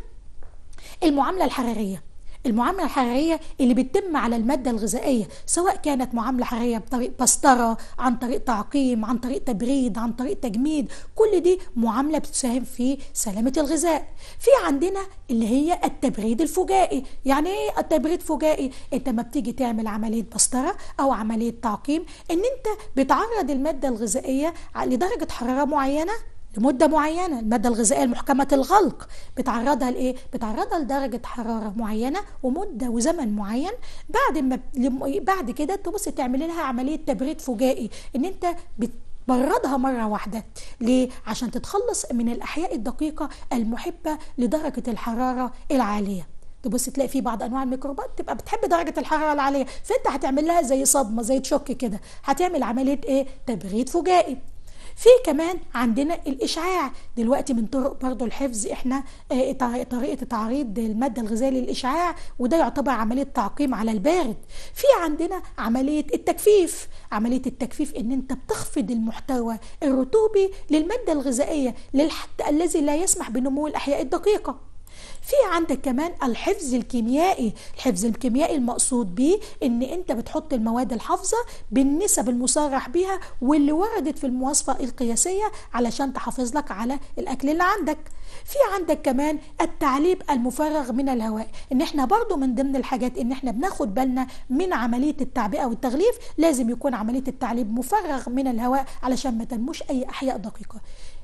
المعامله الحراريه المعامله الحراريه اللي بتتم على الماده الغذائيه سواء كانت معامله حراريه بطريقه بسطره عن طريق تعقيم عن طريق تبريد عن طريق تجميد كل دي معامله بتساهم في سلامه الغذاء في عندنا اللي هي التبريد الفجائي يعني ايه التبريد فجائي انت ما بتيجي تعمل عمليه بسطره او عمليه تعقيم ان انت بتعرض الماده الغذائيه لدرجه حراره معينه لمده معينه الماده الغذائيه المحكمه الغلق بتعرضها لايه بتعرضها لدرجه حراره معينه ومده وزمن معين بعد ما بعد كده تبص تعمل لها عمليه تبريد فجائي ان انت بردها مرة واحدة ليه؟ عشان تتخلص من الأحياء الدقيقة المحبة لدرجة الحرارة العالية تبص تلاقي في بعض انواع الميكروبات تبقى بتحب درجه الحراره العاليه فانت هتعمل لها زي صدمه زي تشك كده هتعمل عمليه ايه تبريد فجائي في كمان عندنا الاشعاع دلوقتي من طرق برضو الحفظ احنا اه طريقه تعريض الماده الغذائيه للاشعاع وده يعتبر عمليه تعقيم على البارد في عندنا عمليه التجفيف عمليه التجفيف ان انت بتخفض المحتوى الرطوبي للماده الغذائيه للحد الذي لا يسمح بنمو الاحياء الدقيقه في عندك كمان الحفظ الكيميائي الحفظ الكيميائي المقصود به ان انت بتحط المواد الحافظه بالنسب المصرح بها واللي وردت في المواصفه القياسيه علشان تحافظ لك على الاكل اللي عندك في عندك كمان التعليب المفرغ من الهواء ان احنا برضو من ضمن الحاجات ان احنا بناخد بالنا من عمليه التعبئه والتغليف لازم يكون عمليه التعليب مفرغ من الهواء علشان ما تنموش اي احياء دقيقه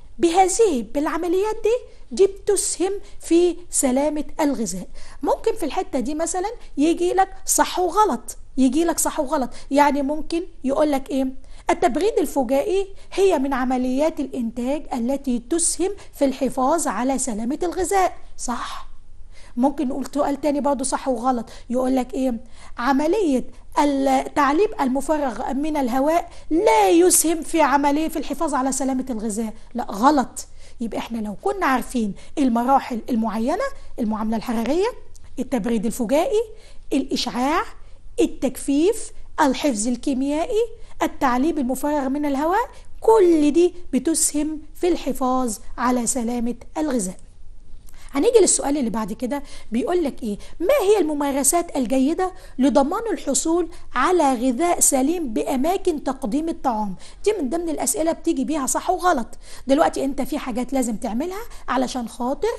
بهذه بالعمليات دي دي بتسهم في سلامة الغذاء ممكن في الحتة دي مثلا يجي لك صح وغلط يجي لك صح وغلط يعني ممكن يقول لك ايه التبريد الفجائي هي من عمليات الإنتاج التي تسهم في الحفاظ على سلامة الغذاء صح ممكن نقول سؤال تاني برضه صح وغلط يقول لك ايه عملية التعليب المفرغ من الهواء لا يسهم في عملية في الحفاظ على سلامة الغذاء لا غلط يبقى احنا لو كنا عارفين المراحل المعينة المعاملة الحرارية التبريد الفجائي الإشعاع التجفيف الحفظ الكيميائي التعليب المفرغ من الهواء كل دي بتسهم في الحفاظ على سلامة الغذاء هنيجي للسؤال اللي بعد كده بيقول لك ايه ما هي الممارسات الجيده لضمان الحصول على غذاء سليم باماكن تقديم الطعام دي من ضمن الاسئله بتيجي بيها صح وغلط دلوقتي انت في حاجات لازم تعملها علشان خاطر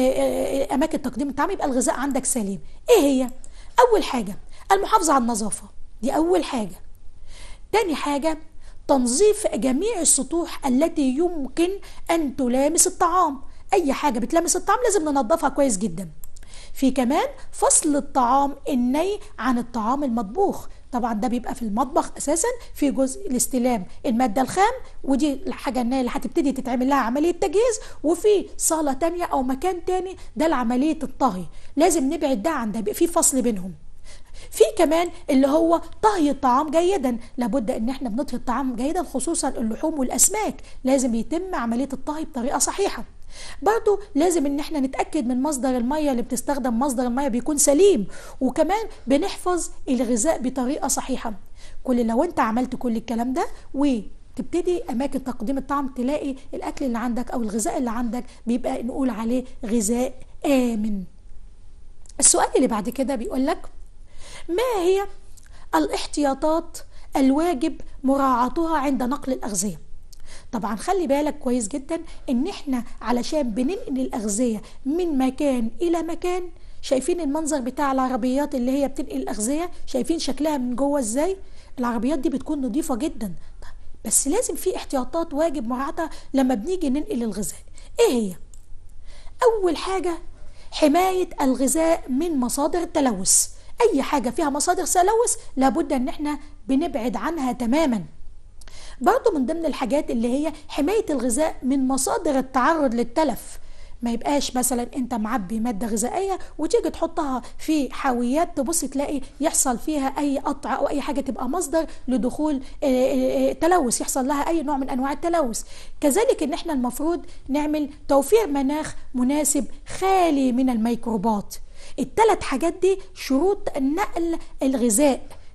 اماكن تقديم الطعام يبقى الغذاء عندك سليم ايه هي اول حاجه المحافظه على النظافه دي اول حاجه تاني حاجه تنظيف جميع السطوح التي يمكن ان تلامس الطعام اي حاجه بتلامس الطعام لازم ننظفها كويس جدا في كمان فصل الطعام الني عن الطعام المطبوخ طبعا ده بيبقى في المطبخ اساسا في جزء الاستلام الماده الخام ودي الحاجه النيه اللي هتبتدي تتعمل لها عمليه تجهيز وفي صاله تانية او مكان تاني ده لعمليه الطهي لازم نبعد ده عن ده بيبقى في فصل بينهم في كمان اللي هو طهي الطعام جيدا لابد ان احنا بنطهي الطعام جيدا خصوصا اللحوم والاسماك لازم يتم عمليه الطهي بطريقه صحيحه برضو لازم ان احنا نتاكد من مصدر الميه اللي بتستخدم مصدر الميه بيكون سليم وكمان بنحفظ الغذاء بطريقه صحيحه كل لو انت عملت كل الكلام ده و تبتدي اماكن تقديم الطعام تلاقي الاكل اللي عندك او الغذاء اللي عندك بيبقى نقول عليه غذاء امن السؤال اللي بعد كده بيقول لك ما هي الاحتياطات الواجب مراعاتها عند نقل الاغذيه طبعا خلي بالك كويس جدا ان احنا علشان بننقل الاغذيه من مكان الى مكان شايفين المنظر بتاع العربيات اللي هي بتنقل الاغذيه شايفين شكلها من جوه ازاي العربيات دي بتكون نظيفه جدا بس لازم في احتياطات واجب مراعاتها لما بنيجي ننقل الغذاء ايه هي اول حاجه حمايه الغذاء من مصادر التلوث اي حاجه فيها مصادر تلوث لابد ان احنا بنبعد عنها تماما برضو من ضمن الحاجات اللي هي حماية الغذاء من مصادر التعرض للتلف ما يبقاش مثلا انت معبي مادة غذائية وتيجي تحطها في حاويات تبص تلاقي يحصل فيها اي قطع او اي حاجة تبقى مصدر لدخول تلوث يحصل لها اي نوع من انواع التلوث كذلك ان احنا المفروض نعمل توفير مناخ مناسب خالي من الميكروبات الثلاث حاجات دي شروط نقل الغذاء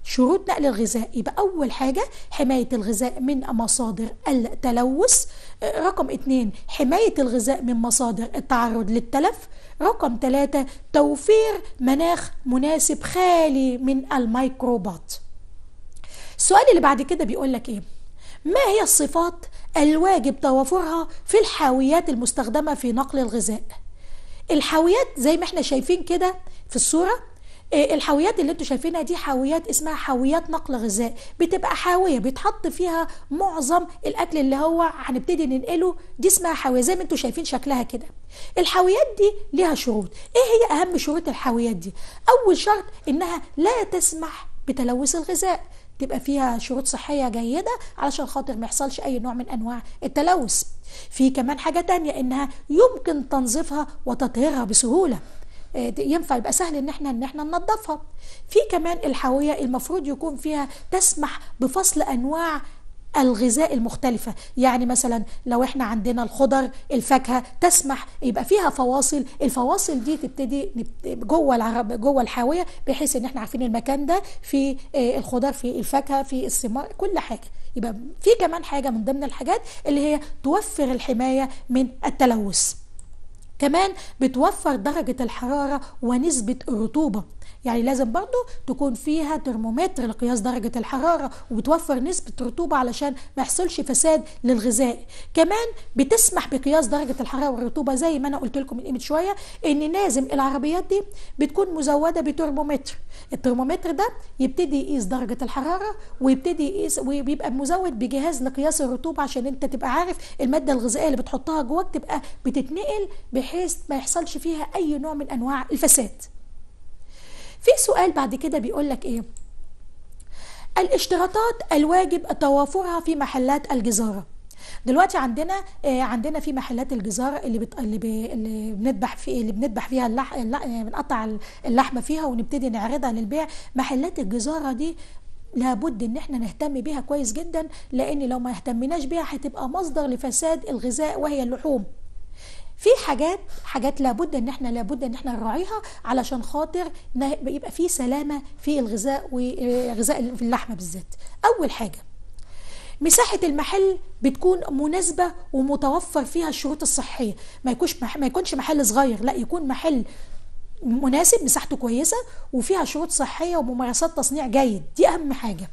شروط نقل الغذاء يبقى أول حاجة حماية الغذاء من مصادر التلوث رقم اتنين حماية الغذاء من مصادر التعرض للتلف رقم ثلاثة توفير مناخ مناسب خالي من الميكروبات السؤال اللي بعد كده بيقول لك ايه ما هي الصفات الواجب توافرها في الحاويات المستخدمة في نقل الغذاء الحاويات زي ما احنا شايفين كده في الصورة الحاويات اللي انتوا شايفينها دي حاويات اسمها حاويات نقل غذاء بتبقى حاويه بيتحط فيها معظم الاكل اللي هو هنبتدي ننقله دي اسمها حاويه زي ما انتوا شايفين شكلها كده الحاويات دي ليها شروط ايه هي اهم شروط الحاويات دي اول شرط انها لا تسمح بتلوث الغذاء تبقى فيها شروط صحية جيدة علشان خاطر ما يحصلش أي نوع من أنواع التلوث في كمان حاجة تانية إنها يمكن تنظيفها وتطهيرها بسهولة ينفع يبقى سهل ان احنا ان احنا ننظفها في كمان الحاويه المفروض يكون فيها تسمح بفصل انواع الغذاء المختلفة يعني مثلا لو احنا عندنا الخضر الفاكهة تسمح يبقى فيها فواصل الفواصل دي تبتدي جوه العرب جوه الحاوية بحيث ان احنا عارفين المكان ده في الخضر في الفاكهة في الثمار كل حاجة يبقى في كمان حاجة من ضمن الحاجات اللي هي توفر الحماية من التلوث كمان بتوفر درجة الحرارة ونسبة الرطوبة يعني لازم برضو تكون فيها ترمومتر لقياس درجة الحرارة وبتوفر نسبة رطوبة علشان ما يحصلش فساد للغذاء كمان بتسمح بقياس درجة الحرارة والرطوبة زي ما أنا قلت لكم من قيمة شوية إن لازم العربيات دي بتكون مزودة بترمومتر الترمومتر ده يبتدي يقيس درجة الحرارة ويبتدي يقيس وبيبقى مزود بجهاز لقياس الرطوبة عشان أنت تبقى عارف المادة الغذائية اللي بتحطها جواك تبقى بتتنقل بحيث ما يحصلش فيها أي نوع من أنواع الفساد في سؤال بعد كده بيقول لك ايه الاشتراطات الواجب توافرها في محلات الجزاره دلوقتي عندنا آه عندنا في محلات الجزاره اللي بت... اللي, ب... اللي بنذبح في اللي بنذبح فيها اللح... اللح... بنقطع اللحمه فيها ونبتدي نعرضها للبيع محلات الجزاره دي لابد ان احنا نهتم بيها كويس جدا لان لو ما اهتمناش بيها هتبقى مصدر لفساد الغذاء وهي اللحوم في حاجات حاجات لابد ان احنا لابد ان احنا نراعيها علشان خاطر يبقى في سلامه في الغذاء وغذاء في اللحمه بالذات اول حاجه مساحة المحل بتكون مناسبة ومتوفر فيها الشروط الصحية ما يكونش ما يكونش محل صغير لا يكون محل مناسب مساحته كويسة وفيها شروط صحية وممارسات تصنيع جيد دي أهم حاجة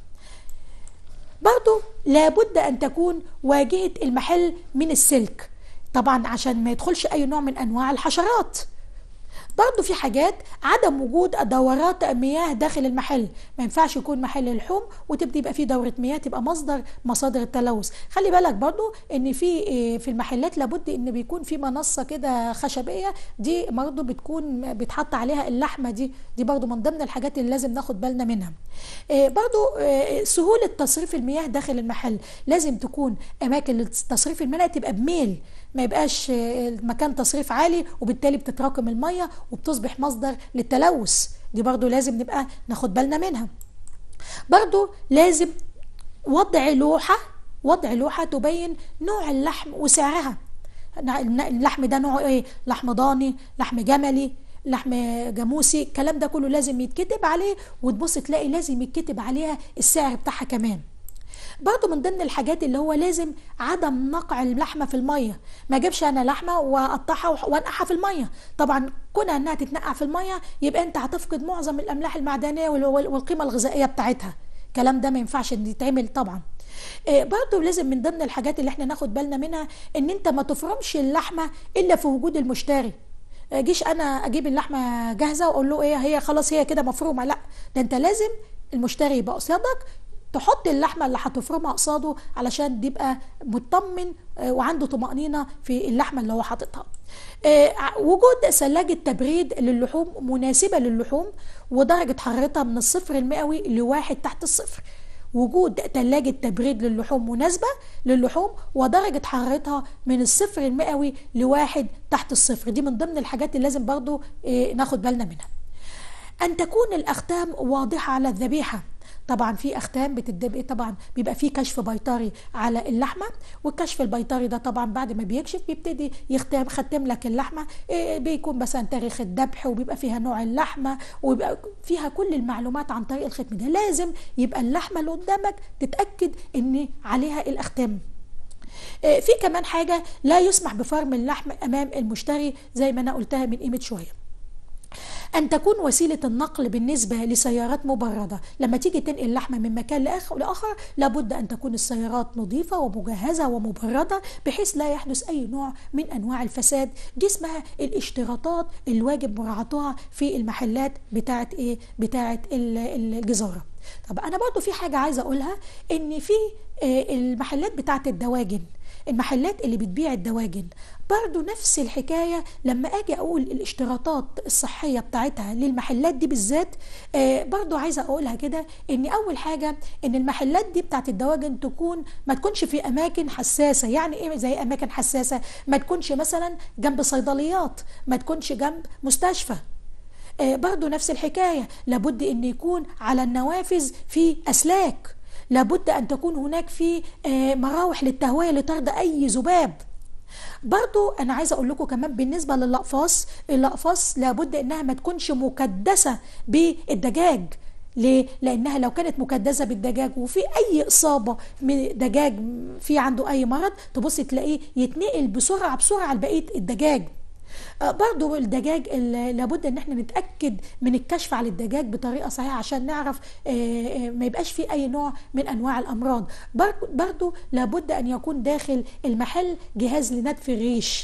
برضو لابد أن تكون واجهة المحل من السلك طبعا عشان ما يدخلش اي نوع من انواع الحشرات برضه في حاجات عدم وجود دورات مياه داخل المحل ما ينفعش يكون محل لحوم وتبدا يبقى فيه دوره مياه تبقى مصدر مصادر التلوث خلي بالك برضه ان في في المحلات لابد ان بيكون في منصه كده خشبيه دي برضه بتكون بيتحط عليها اللحمه دي دي برضه من ضمن الحاجات اللي لازم ناخد بالنا منها برضه سهوله تصريف المياه داخل المحل لازم تكون اماكن تصريف المياه تبقى بميل ما يبقاش مكان تصريف عالي وبالتالي بتتراكم الميه وبتصبح مصدر للتلوث دي برضو لازم نبقى ناخد بالنا منها برضو لازم وضع لوحة وضع لوحة تبين نوع اللحم وسعرها اللحم ده نوعه ايه لحم ضاني لحم جملي لحم جاموسي الكلام ده كله لازم يتكتب عليه وتبص تلاقي لازم يتكتب عليها السعر بتاعها كمان برضه من ضمن الحاجات اللي هو لازم عدم نقع اللحمه في الميه ما اجيبش انا لحمه واقطعها وانقعها في الميه طبعا كونها انها تتنقع في الميه يبقى انت هتفقد معظم الاملاح المعدنيه والقيمه الغذائيه بتاعتها الكلام ده ما ينفعش ان يتعمل طبعا برضه لازم من ضمن الحاجات اللي احنا ناخد بالنا منها ان انت ما تفرمش اللحمه الا في وجود المشتري جيش انا اجيب اللحمه جاهزه واقول له ايه هي خلاص هي كده مفرومه لا ده انت لازم المشتري يبقى قصادك تحط اللحمه اللي هتفرمها قصاده علشان يبقى مطمن وعنده طمأنينة في اللحمة اللي هو حاططها وجود ثلاجة تبريد للحوم مناسبة للحوم ودرجة حرارتها من الصفر المئوي لواحد تحت الصفر وجود ثلاجة تبريد للحوم مناسبة للحوم ودرجة حرارتها من الصفر المئوي لواحد تحت الصفر دي من ضمن الحاجات اللي لازم برضو ناخد بالنا منها أن تكون الأختام واضحة على الذبيحة طبعا في اختام بتدب طبعا بيبقى في كشف بيطري على اللحمه والكشف البيطري ده طبعا بعد ما بيكشف بيبتدي يختم ختم لك اللحمه إيه بيكون مثلا تاريخ الذبح وبيبقى فيها نوع اللحمه ويبقى فيها كل المعلومات عن طريق الختم ده لازم يبقى اللحمه اللي قدامك تتاكد ان عليها الاختام إيه في كمان حاجه لا يسمح بفرم اللحم امام المشتري زي ما انا قلتها من قيمه شويه أن تكون وسيلة النقل بالنسبة لسيارات مبردة لما تيجي تنقل لحمة من مكان لآخر لابد أن تكون السيارات نظيفة ومجهزة ومبردة بحيث لا يحدث أي نوع من أنواع الفساد دي اسمها الاشتراطات الواجب مراعاتها في المحلات بتاعة إيه بتاعة الجزارة طب أنا برضو في حاجة عايزة أقولها إن في المحلات بتاعة الدواجن المحلات اللي بتبيع الدواجن برضو نفس الحكاية لما أجي أقول الاشتراطات الصحية بتاعتها للمحلات دي بالذات آه برضو عايزة أقولها كده إن أول حاجة إن المحلات دي بتاعت الدواجن تكون ما تكونش في أماكن حساسة يعني إيه زي أماكن حساسة ما تكونش مثلا جنب صيدليات ما تكونش جنب مستشفى آه برضو نفس الحكاية لابد إن يكون على النوافذ في أسلاك لابد أن تكون هناك في آه مراوح للتهوية لطرد أي ذباب برضو انا عايزه اقول لكم كمان بالنسبه للاقفاص الاقفاص لابد انها ما تكونش مكدسه بالدجاج ليه؟ لانها لو كانت مكدسه بالدجاج وفي اي اصابه من دجاج في عنده اي مرض تبص تلاقيه يتنقل بسرعه بسرعه لبقيه الدجاج برضو الدجاج لابد ان احنا نتاكد من الكشف على الدجاج بطريقه صحيحه عشان نعرف ما يبقاش فيه اي نوع من انواع الامراض برضو لابد ان يكون داخل المحل جهاز لنتف الريش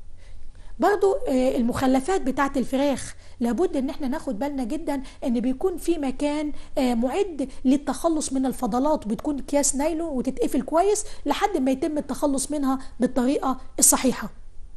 برضو المخلفات بتاعه الفراخ لابد ان احنا ناخد بالنا جدا ان بيكون في مكان معد للتخلص من الفضلات بتكون اكياس نايلون وتتقفل كويس لحد ما يتم التخلص منها بالطريقه الصحيحه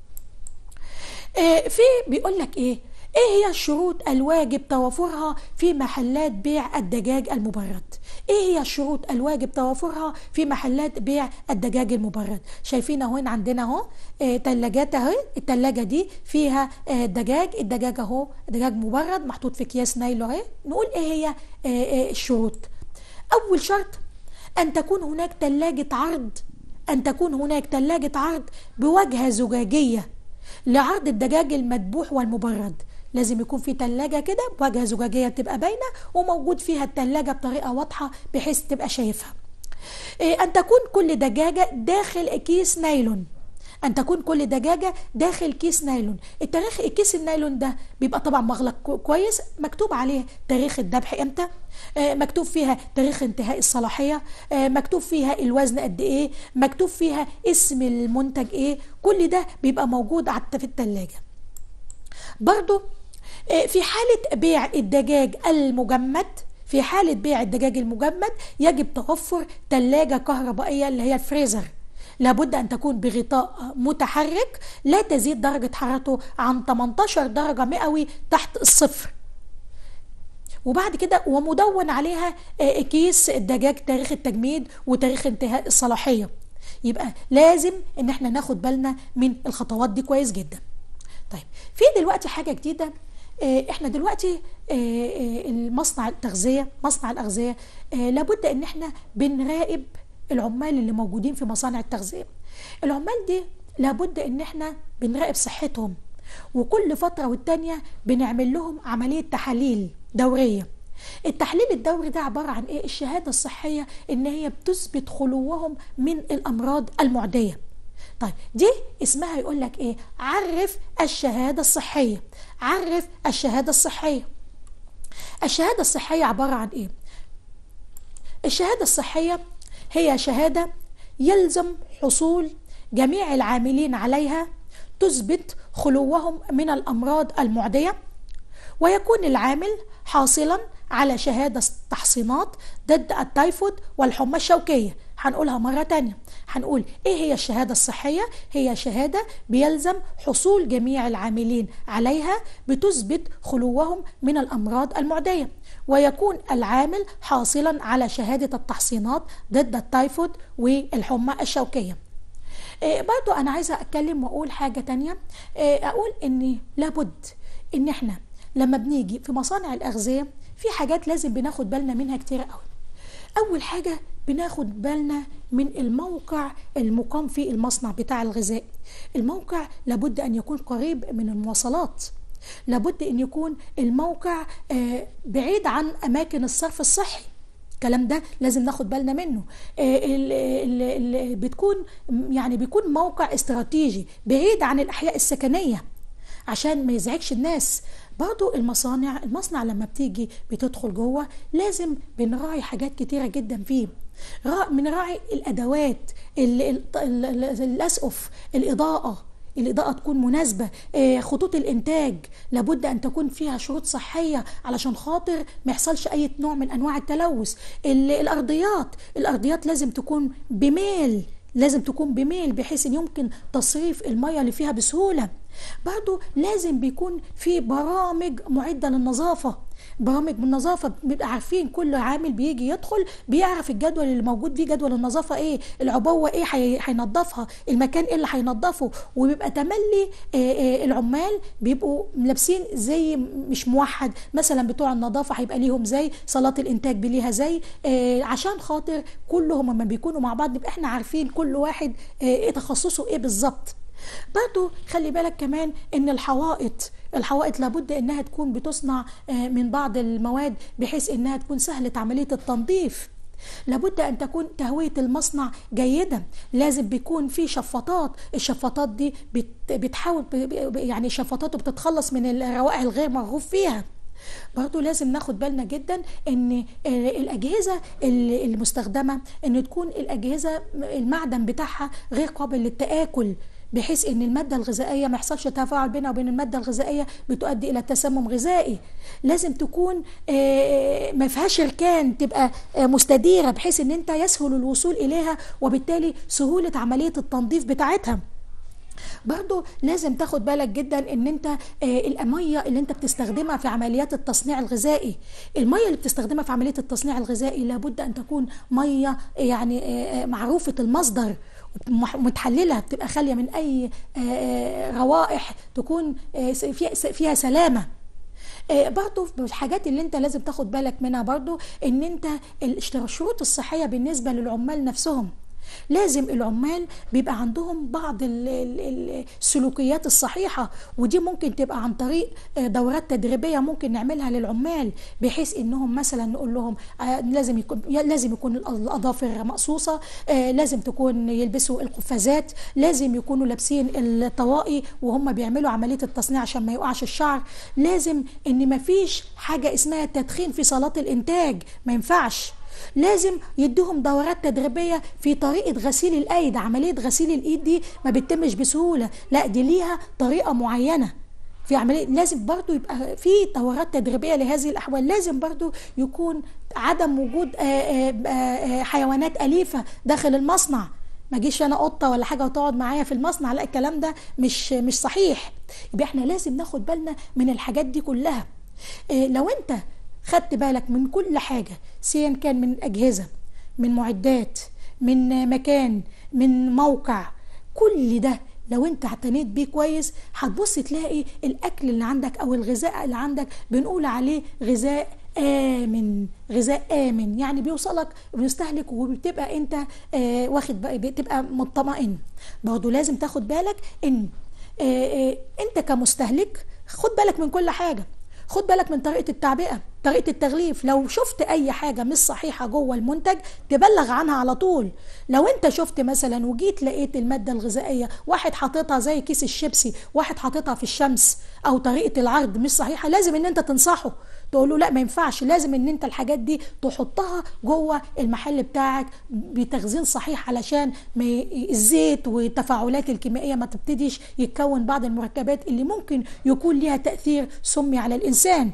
في بيقول لك ايه ايه هي الشروط الواجب توافرها في محلات بيع الدجاج المبرد ايه هي الشروط الواجب توافرها في محلات بيع الدجاج المبرد شايفين اهو عندنا اهو اه تلاجات اهي التلاجة دي فيها اه دجاج الدجاج اهو دجاج مبرد محطوط في اكياس نايلو اهي نقول ايه هي اه اه الشروط اول شرط ان تكون هناك تلاجة عرض ان تكون هناك تلاجة عرض بواجهة زجاجية لعرض الدجاج المذبوح والمبرد لازم يكون في تلاجة كده بواجهة زجاجية تبقى باينة وموجود فيها التلاجة بطريقة واضحة بحيث تبقى شايفها إيه أن تكون كل دجاجة داخل كيس نايلون أن تكون كل دجاجة داخل كيس نايلون التاريخ الكيس النايلون ده بيبقى طبعا مغلق كويس مكتوب عليه تاريخ الذبح امتى آه مكتوب فيها تاريخ انتهاء الصلاحية آه مكتوب فيها الوزن قد ايه مكتوب فيها اسم المنتج ايه كل ده بيبقى موجود في التلاجة برضو آه في حالة بيع الدجاج المجمد في حالة بيع الدجاج المجمد يجب توفر تلاجة كهربائية اللي هي الفريزر لابد أن تكون بغطاء متحرك لا تزيد درجة حرارته عن 18 درجة مئوي تحت الصفر وبعد كده ومدون عليها كيس الدجاج تاريخ التجميد وتاريخ انتهاء الصلاحية يبقى لازم ان احنا ناخد بالنا من الخطوات دي كويس جدا طيب في دلوقتي حاجة جديدة احنا دلوقتي المصنع التغذية مصنع الأغذية لابد ان احنا بنراقب العمال اللي موجودين في مصانع التغذية العمال دي لابد ان احنا بنراقب صحتهم وكل فترة والتانية بنعمل لهم عملية تحاليل دورية التحليل الدوري ده عبارة عن ايه الشهادة الصحية ان هي بتثبت خلوهم من الامراض المعدية طيب دي اسمها يقول لك ايه عرف الشهادة الصحية عرف الشهادة الصحية الشهادة الصحية عبارة عن ايه الشهادة الصحية هي شهادة يلزم حصول جميع العاملين عليها تثبت خلوهم من الأمراض المعدية ويكون العامل حاصلا على شهادة تحصينات ضد التيفود والحمى الشوكية هنقولها مرة تانية هنقول ايه هي الشهادة الصحية هي شهادة بيلزم حصول جميع العاملين عليها بتثبت خلوهم من الأمراض المعدية ويكون العامل حاصلا على شهادة التحصينات ضد التيفود والحمى الشوكية إيه برضو أنا عايزة أتكلم وأقول حاجة تانية إيه أقول إن لابد إن إحنا لما بنيجي في مصانع الأغذية في حاجات لازم بناخد بالنا منها كتير قوي اول حاجه بناخد بالنا من الموقع المقام فيه المصنع بتاع الغذاء الموقع لابد ان يكون قريب من المواصلات لابد ان يكون الموقع آه، بعيد عن اماكن الصرف الصحي الكلام ده لازم ناخد بالنا منه آه، ال- ال- ال- بتكون يعني بيكون موقع استراتيجي بعيد عن الاحياء السكنيه عشان ما يزعجش الناس برضو المصانع المصنع لما بتيجي بتدخل جوه لازم بنراعي حاجات كتيرة جدا فيه را- بنراعي الأدوات ال- ال- ال- ال- الأسقف الإضاءة الإضاءة تكون مناسبة آه، خطوط الإنتاج لابد أن تكون فيها شروط صحية علشان خاطر ما يحصلش أي نوع من أنواع التلوث ال- الأرضيات الأرضيات لازم تكون بميل لازم تكون بميل بحيث ان يمكن تصريف الميه اللي فيها بسهوله برضو لازم بيكون في برامج معده للنظافه برامج بالنظافه بنبقى عارفين كل عامل بيجي يدخل بيعرف الجدول اللي موجود فيه جدول النظافه ايه العبوه ايه هي- هينضفها المكان ايه اللي هينضفه وبيبقى تملي آه، آه، العمال بيبقوا لابسين زي مش موحد مثلا بتوع النظافه هيبقى ليهم زي صالات الانتاج بليها زي آه، عشان خاطر كلهم لما بيكونوا مع بعض نبقى احنا عارفين كل واحد آه، ايه تخصصه ايه بالظبط برضو خلي بالك كمان ان الحوائط الحوائط لابد انها تكون بتصنع آه، من بعض المواد بحيث انها تكون سهلة عملية التنظيف لابد ان تكون تهوية المصنع جيدة لازم بيكون في شفاطات الشفاطات دي بت- بتحاول ب- ب- يعني شفاطات بتتخلص من الروائح الغير مرغوب فيها برضو لازم ناخد بالنا جدا ان آه، الاجهزه ال- المستخدمه ان تكون الاجهزه المعدن بتاعها غير قابل للتاكل بحيث ان الماده الغذائيه ما يحصلش تفاعل بينها وبين الماده الغذائيه بتؤدي الى تسمم غذائي لازم تكون آه، ما فيهاش ركان تبقى آه، مستديره بحيث ان انت يسهل الوصول اليها وبالتالي سهوله عمليه التنظيف بتاعتها برضو لازم تاخد بالك جدا ان انت آه، الميه اللي انت بتستخدمها في عمليات التصنيع الغذائي الميه اللي بتستخدمها في عمليه التصنيع الغذائي لابد ان تكون ميه يعني آه، آه، معروفه المصدر ومح- متحلله بتبقى خاليه من اي آه، آه، روائح تكون آه، فيها فيها سلامه آه، برضو من الحاجات اللي انت لازم تاخد بالك منها برضو ان انت الاشترا- الشروط الصحيه بالنسبه للعمال نفسهم لازم العمال بيبقى عندهم بعض ال- ال- ال- السلوكيات الصحيحة ودي ممكن تبقى عن طريق آه، دورات تدريبية ممكن نعملها للعمال بحيث انهم مثلا نقول لهم آه، لازم يكون لازم يكون الأ- الاظافر مقصوصة آه، لازم تكون يلبسوا القفازات لازم يكونوا لابسين الطواقي وهم بيعملوا عملية التصنيع عشان ما يقعش الشعر لازم ان مفيش حاجة اسمها تدخين في صالات الانتاج ما ينفعش لازم يدوهم دورات تدريبية في طريقة غسيل الأيد عملية غسيل الإيد دي ما بتتمش بسهولة لا دي ليها طريقة معينة في عملية لازم برضو يبقى في دورات تدريبية لهذه الأحوال لازم برضو يكون عدم وجود آه، آه، آه، آه، حيوانات أليفة داخل المصنع ما جيش انا قطه ولا حاجه وتقعد معايا في المصنع لا الكلام ده مش مش صحيح يبقى احنا لازم ناخد بالنا من الحاجات دي كلها إيه لو انت خدت بالك من كل حاجه سواء كان من اجهزه من معدات من مكان من موقع كل ده لو انت اعتنيت بيه كويس هتبص تلاقي الاكل اللي عندك او الغذاء اللي عندك بنقول عليه غذاء آمن غذاء آمن يعني بيوصلك بيستهلك وبتبقى انت آه واخد بقى بتبقى مطمئن برضه لازم تاخد بالك ان آه آه انت كمستهلك خد بالك من كل حاجة خد بالك من طريقة التعبئة طريقة التغليف لو شفت أي حاجة مش صحيحة جوه المنتج تبلغ عنها على طول لو أنت شفت مثلا وجيت لقيت المادة الغذائية واحد حاططها زي كيس الشيبسي واحد حاططها في الشمس أو طريقة العرض مش صحيحة لازم أن أنت تنصحه تقول له لا ما ينفعش لازم ان انت الحاجات دي تحطها جوه المحل بتاعك بتخزين صحيح علشان ما ي- الزيت والتفاعلات الكيميائيه ما تبتديش يتكون بعض المركبات اللي ممكن يكون ليها تاثير سمي على الانسان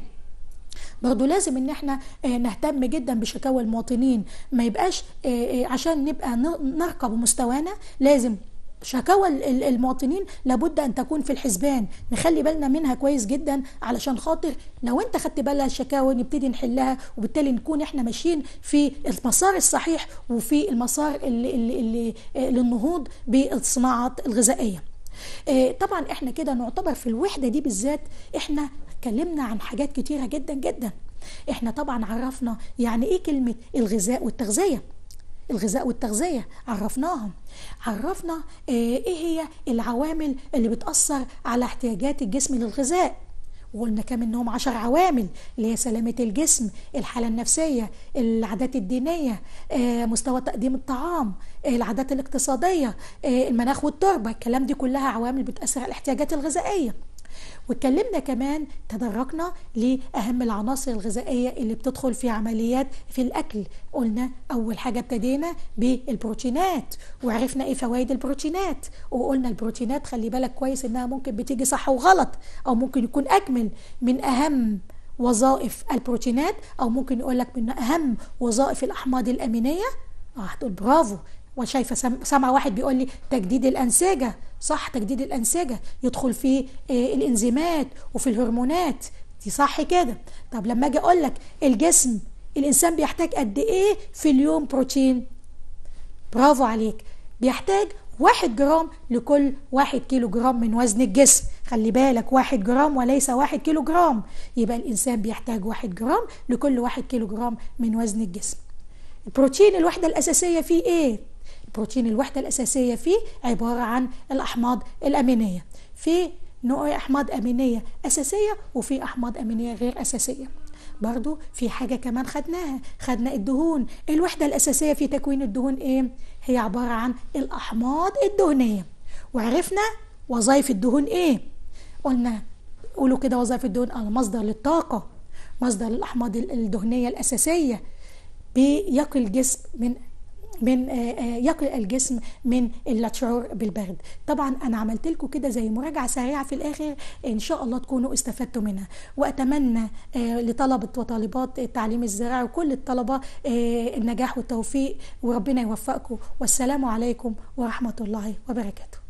برضو لازم ان احنا آه، نهتم جدا بشكاوى المواطنين ما يبقاش آه، آه، عشان نبقى ن- نرقى بمستوانا لازم شكاوى ال- ال- المواطنين لابد ان تكون في الحسبان نخلي بالنا منها كويس جدا علشان خاطر لو انت خدت بالها الشكاوى نبتدي نحلها وبالتالي نكون احنا ماشيين في المسار الصحيح وفي المسار اللي, اللي, اللي آه، للنهوض بالصناعات الغذائيه آه، طبعا احنا كده نعتبر في الوحده دي بالذات احنا اتكلمنا عن حاجات كتيره جدا جدا احنا طبعا عرفنا يعني ايه كلمه الغذاء والتغذيه الغذاء والتغذية عرفناهم عرفنا آه، ايه هي العوامل اللي بتأثر على احتياجات الجسم للغذاء وقلنا كم انهم عشر عوامل اللي هي سلامة الجسم الحالة النفسية العادات الدينية آه، مستوى تقديم الطعام آه، العادات الاقتصادية آه، المناخ والتربة الكلام دي كلها عوامل بتأثر على الاحتياجات الغذائية واتكلمنا كمان تدرجنا لأهم العناصر الغذائية اللي بتدخل في عمليات في الأكل قلنا أول حاجة ابتدينا بالبروتينات وعرفنا إيه فوائد البروتينات وقلنا البروتينات خلي بالك كويس إنها ممكن بتيجي صح وغلط أو ممكن يكون أكمل من أهم وظائف البروتينات أو ممكن يقول لك من أهم وظائف الأحماض الأمينية اه هتقول برافو وشايفه سم- سامعه واحد بيقول لي تجديد الانسجه صح تجديد الانسجه يدخل في آه، الانزيمات وفي الهرمونات دي صح كده طب لما اجي اقول لك الجسم الانسان بيحتاج قد ايه في اليوم بروتين برافو عليك بيحتاج واحد جرام لكل واحد كيلو جرام من وزن الجسم خلي بالك واحد جرام وليس واحد كيلو جرام يبقى الإنسان بيحتاج واحد جرام لكل واحد كيلو جرام من وزن الجسم البروتين الوحدة الأساسية فيه إيه؟ البروتين الوحدة الأساسية فيه عبارة عن الأحماض الأمينية في نوع أحماض أمينية أساسية وفي أحماض أمينية غير أساسية برضو في حاجة كمان خدناها خدنا الدهون الوحدة الأساسية في تكوين الدهون إيه؟ هي عبارة عن الأحماض الدهنية وعرفنا وظائف الدهون إيه؟ قلنا قولوا كده وظائف الدهون المصدر للطاقة مصدر الأحماض الدهنية الأساسية بيقي الجسم من من آه، آه، يقي الجسم من الشعور بالبرد طبعا انا عملت لكم كده زي مراجعه سريعه في الاخر ان شاء الله تكونوا استفدتوا منها واتمنى آه، لطلبه وطالبات التعليم الزراعي وكل الطلبه آه، النجاح والتوفيق وربنا يوفقكم والسلام عليكم ورحمه الله وبركاته